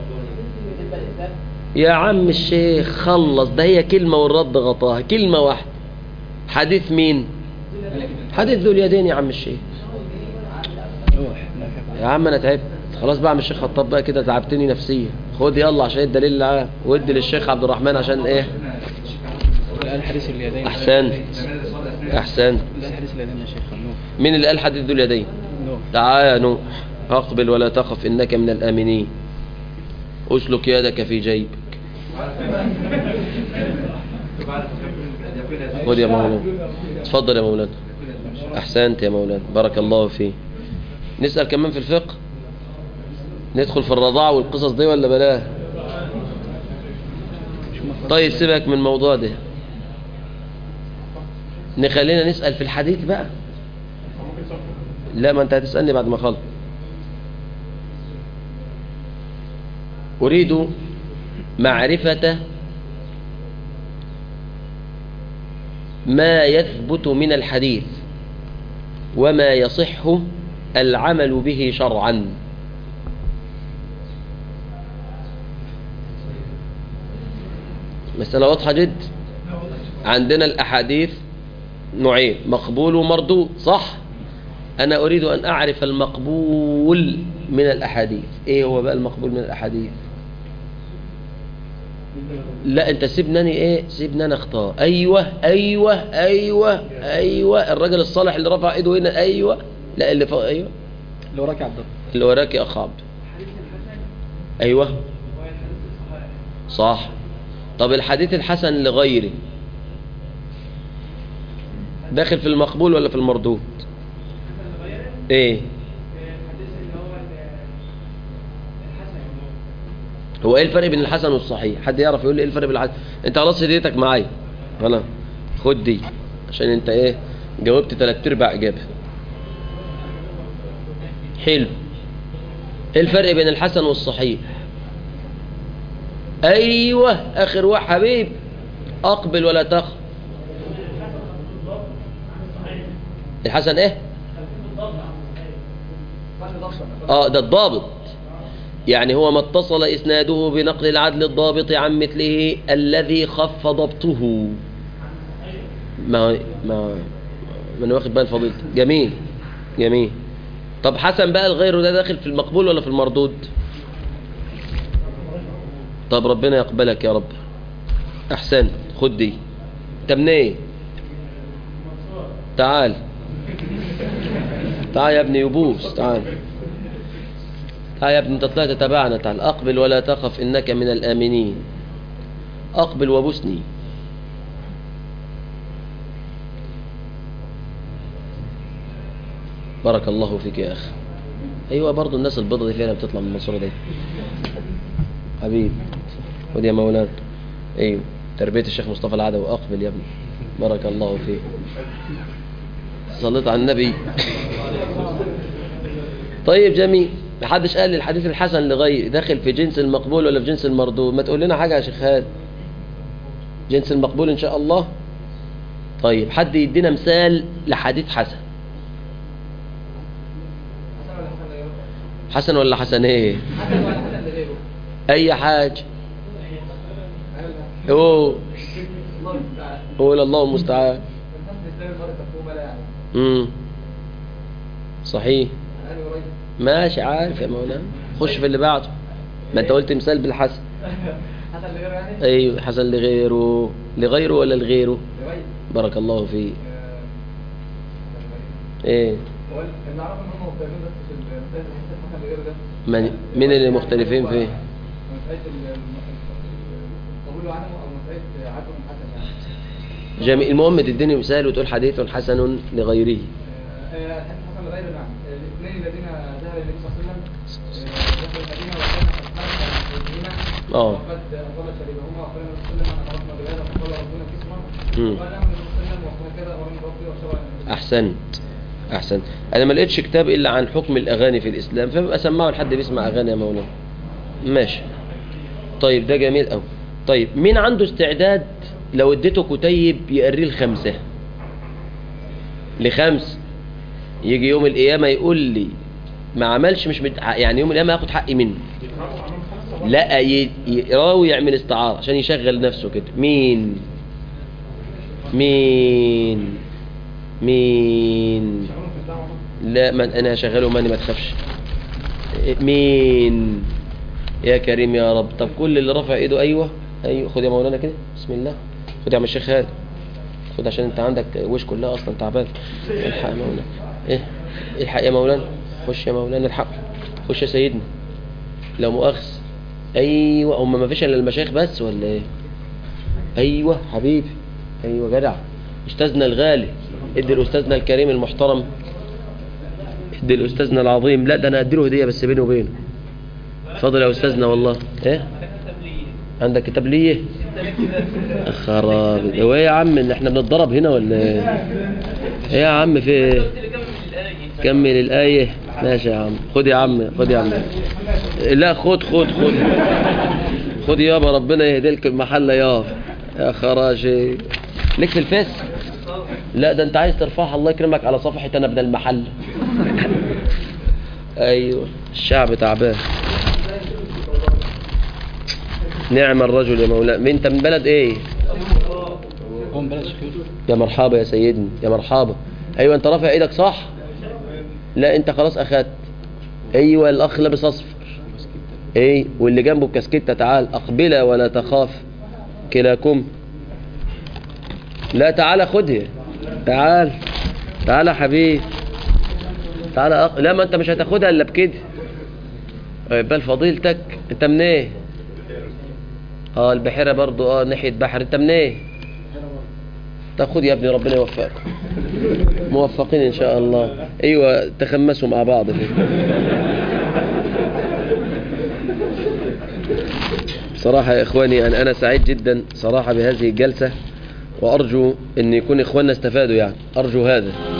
يا عم الشيخ خلص ده هي كلمة والرد غطاها كلمة واحدة حديث مين حديث ذو اليدين يا عم الشيخ روح نافع يا عم انا تعبت خلاص بقى يا عم الشيخ خطاب بقى كده تعبتني نفسيا خد يلا عشان الدليل العام وادي للشيخ عبد الرحمن عشان ايه الآن حديث اليدين احسنت احسنت الآن حديث اليدين يا شيخ نوح مين اللي قال حديث ذو اليدين نوح تعال يا نوح اقبل ولا تخف انك من الامنين اسلك يدك في جيبك خد يا مولانا اتفضل يا مولانا احسنت يا مولانا بارك الله فيك نسال كمان في الفقه ندخل في الرضاعه والقصص دي ولا بلاها طيب سيبك من الموضوع ده نخلينا نسال في الحديث بقى لا ما انت هتسألني بعد ما خلص أريد معرفة ما يثبت من الحديث وما يصح العمل به شرعا مسألة واضحة جدا عندنا الأحاديث نوعين مقبول ومردود صح أنا أريد أن أعرف المقبول من الأحاديث إيه هو بقى المقبول من الأحاديث لا أنت سيبناني إيه سيبناني أختار أيوة أيوة أيوة أيوة الراجل الصالح اللي رفع إيده هنا أيوة لا اللي فوق أيوة اللي وراك يا عبد الله اللي وراك يا أخ عبد أيوة صح طب الحديث الحسن لغيره داخل في المقبول ولا في المردود ايه هو ايه الفرق بين الحسن والصحيح حد يعرف يقول لي ايه الفرق بين الحسن انت خلاص هديتك معايا خلاص خد دي عشان انت ايه جاوبت ثلاث ارباع اجابه حلو ايه الفرق بين الحسن والصحيح ايوه اخر واحد حبيب اقبل ولا تخ الحسن ايه اه ده الضابط يعني هو ما اتصل اسناده بنقل العدل الضابط عن مثله الذي خف ضبطه ما ما ما انا واخد بال فضيلتك جميل جميل طب حسن بقى الغير ده داخل في المقبول ولا في المردود طب ربنا يقبلك يا رب احسنت خد دي انت منين تعال تعال يا ابني يبوس تعال تعال يا ابني انت طلعت تبعنا تعال اقبل ولا تخف انك من الامنين اقبل وبوسني بارك الله فيك يا اخي ايوه برضو الناس البيضة دي فعلا بتطلع من المنصورة دي حبيب خد يا مولانا ايوه تربية الشيخ مصطفى العدوي اقبل يا ابني بارك الله فيك صليت على النبي طيب جميل محدش قال لي الحديث الحسن لغير داخل في جنس المقبول ولا في جنس المردود ما تقول لنا حاجة يا شيخ هاد جنس المقبول ان شاء الله طيب حد يدينا مثال لحديث حسن حسن ولا حسن ايه اي حاجة اوه قول الله المستعان امم صحيح ماشي عارف يا مولانا خش في اللي بعده ما انت قلت مثال بالحسن حسن لغيره يعني؟ ايوه حسن لغيره لغيره ولا لغيره لغيره بارك الله فيه ايه هو اللي اعرفه ان هم مختلفين بس في المسائل الحسن حسن لغيره ده من مين اللي مختلفين فيه مسألة القبول عنه او مسألة عدم حسن يعني جميل المهم تديني مثال وتقول حديث حسن لغيره آه، الحديث حسن لغيره نعم آه، الاثنين الذين ذهب النبي صلى الله عليه وسلم آه، دخلوا المدينة وكان قد خرج آه. وقد أطل شريبهما وقال النبي صلى الله عليه وسلم أنا خرجنا بهذا فقال ربنا كسما مم. وقال له النبي صلى الله عليه وسلم وهكذا أمرني ربي وشرع النبي احسنت احسنت انا ما لقيتش كتاب الا عن حكم الاغاني في الاسلام فببقى اسمعه لحد بيسمع اغاني يا مولانا ماشي طيب ده جميل قوي طيب مين عنده استعداد لو اديته كتيب يقريه الخمسه لخمس يجي يوم القيامه يقول لي ما عملش مش مت... يعني يوم القيامه هاخد حقي منه لا ي- يقراه ويعمل استعاره عشان يشغل نفسه كده مين مين مين لا من انا شغاله ماني ما تخافش مين يا كريم يا رب طب كل اللي رفع ايده ايوه ايوه خد يا مولانا كده بسم الله خد يا عم الشيخ هادي خد عشان انت عندك وش كلها اصلا تعبان الحق يا مولانا ايه الحق يا مولانا خش يا مولانا الحق خش يا سيدنا لو مؤاخذ ايوه هم ما فيش الا المشايخ بس ولا ايه ايوه حبيبي ايوه جدع استاذنا الغالي ادي لاستاذنا الكريم المحترم ادي لاستاذنا العظيم لا ده انا اديله هديه بس بيني وبينه اتفضل يا استاذنا والله ايه عندك كتاب ليه خرابي هو ايه يا عم ان احنا بنتضرب هنا ولا ايه ايه يا عم في ايه كمل الآية ماشي يا عم خد يا عم خد يا عم لا خد خد خد خد يابا ربنا يهديلك المحل يابا يا خراجي ليك في الفيس لا ده انت عايز ترفعها الله يكرمك على صفحة انا بدل المحل ايوه الشعب تعبان نعم الرجل يا مولانا انت من بلد ايه هو من بلد شيخ يوسف يا مرحبا يا سيدنا يا مرحبا ايوه انت رافع ايدك صح لا انت خلاص اخدت ايوه الاخ لابس اصفر ايه واللي جنبه بكاسكيته تعال اقبلا ولا تخاف كلاكم لا تعال خدها تعال تعال يا حبيبي تعال أق... لا ما انت مش هتاخدها الا بكده بل فضيلتك انت منين ايه اه البحيره برضو اه ناحيه بحر انت منين ايه تاخد يا ابني ربنا يوفقكم موفقين ان شاء الله ايوه تخمسوا مع بعض كده بصراحة يا إخواني أنا أنا سعيد جدا صراحة بهذه الجلسة وأرجو أن يكون إخواننا استفادوا يعني أرجو هذا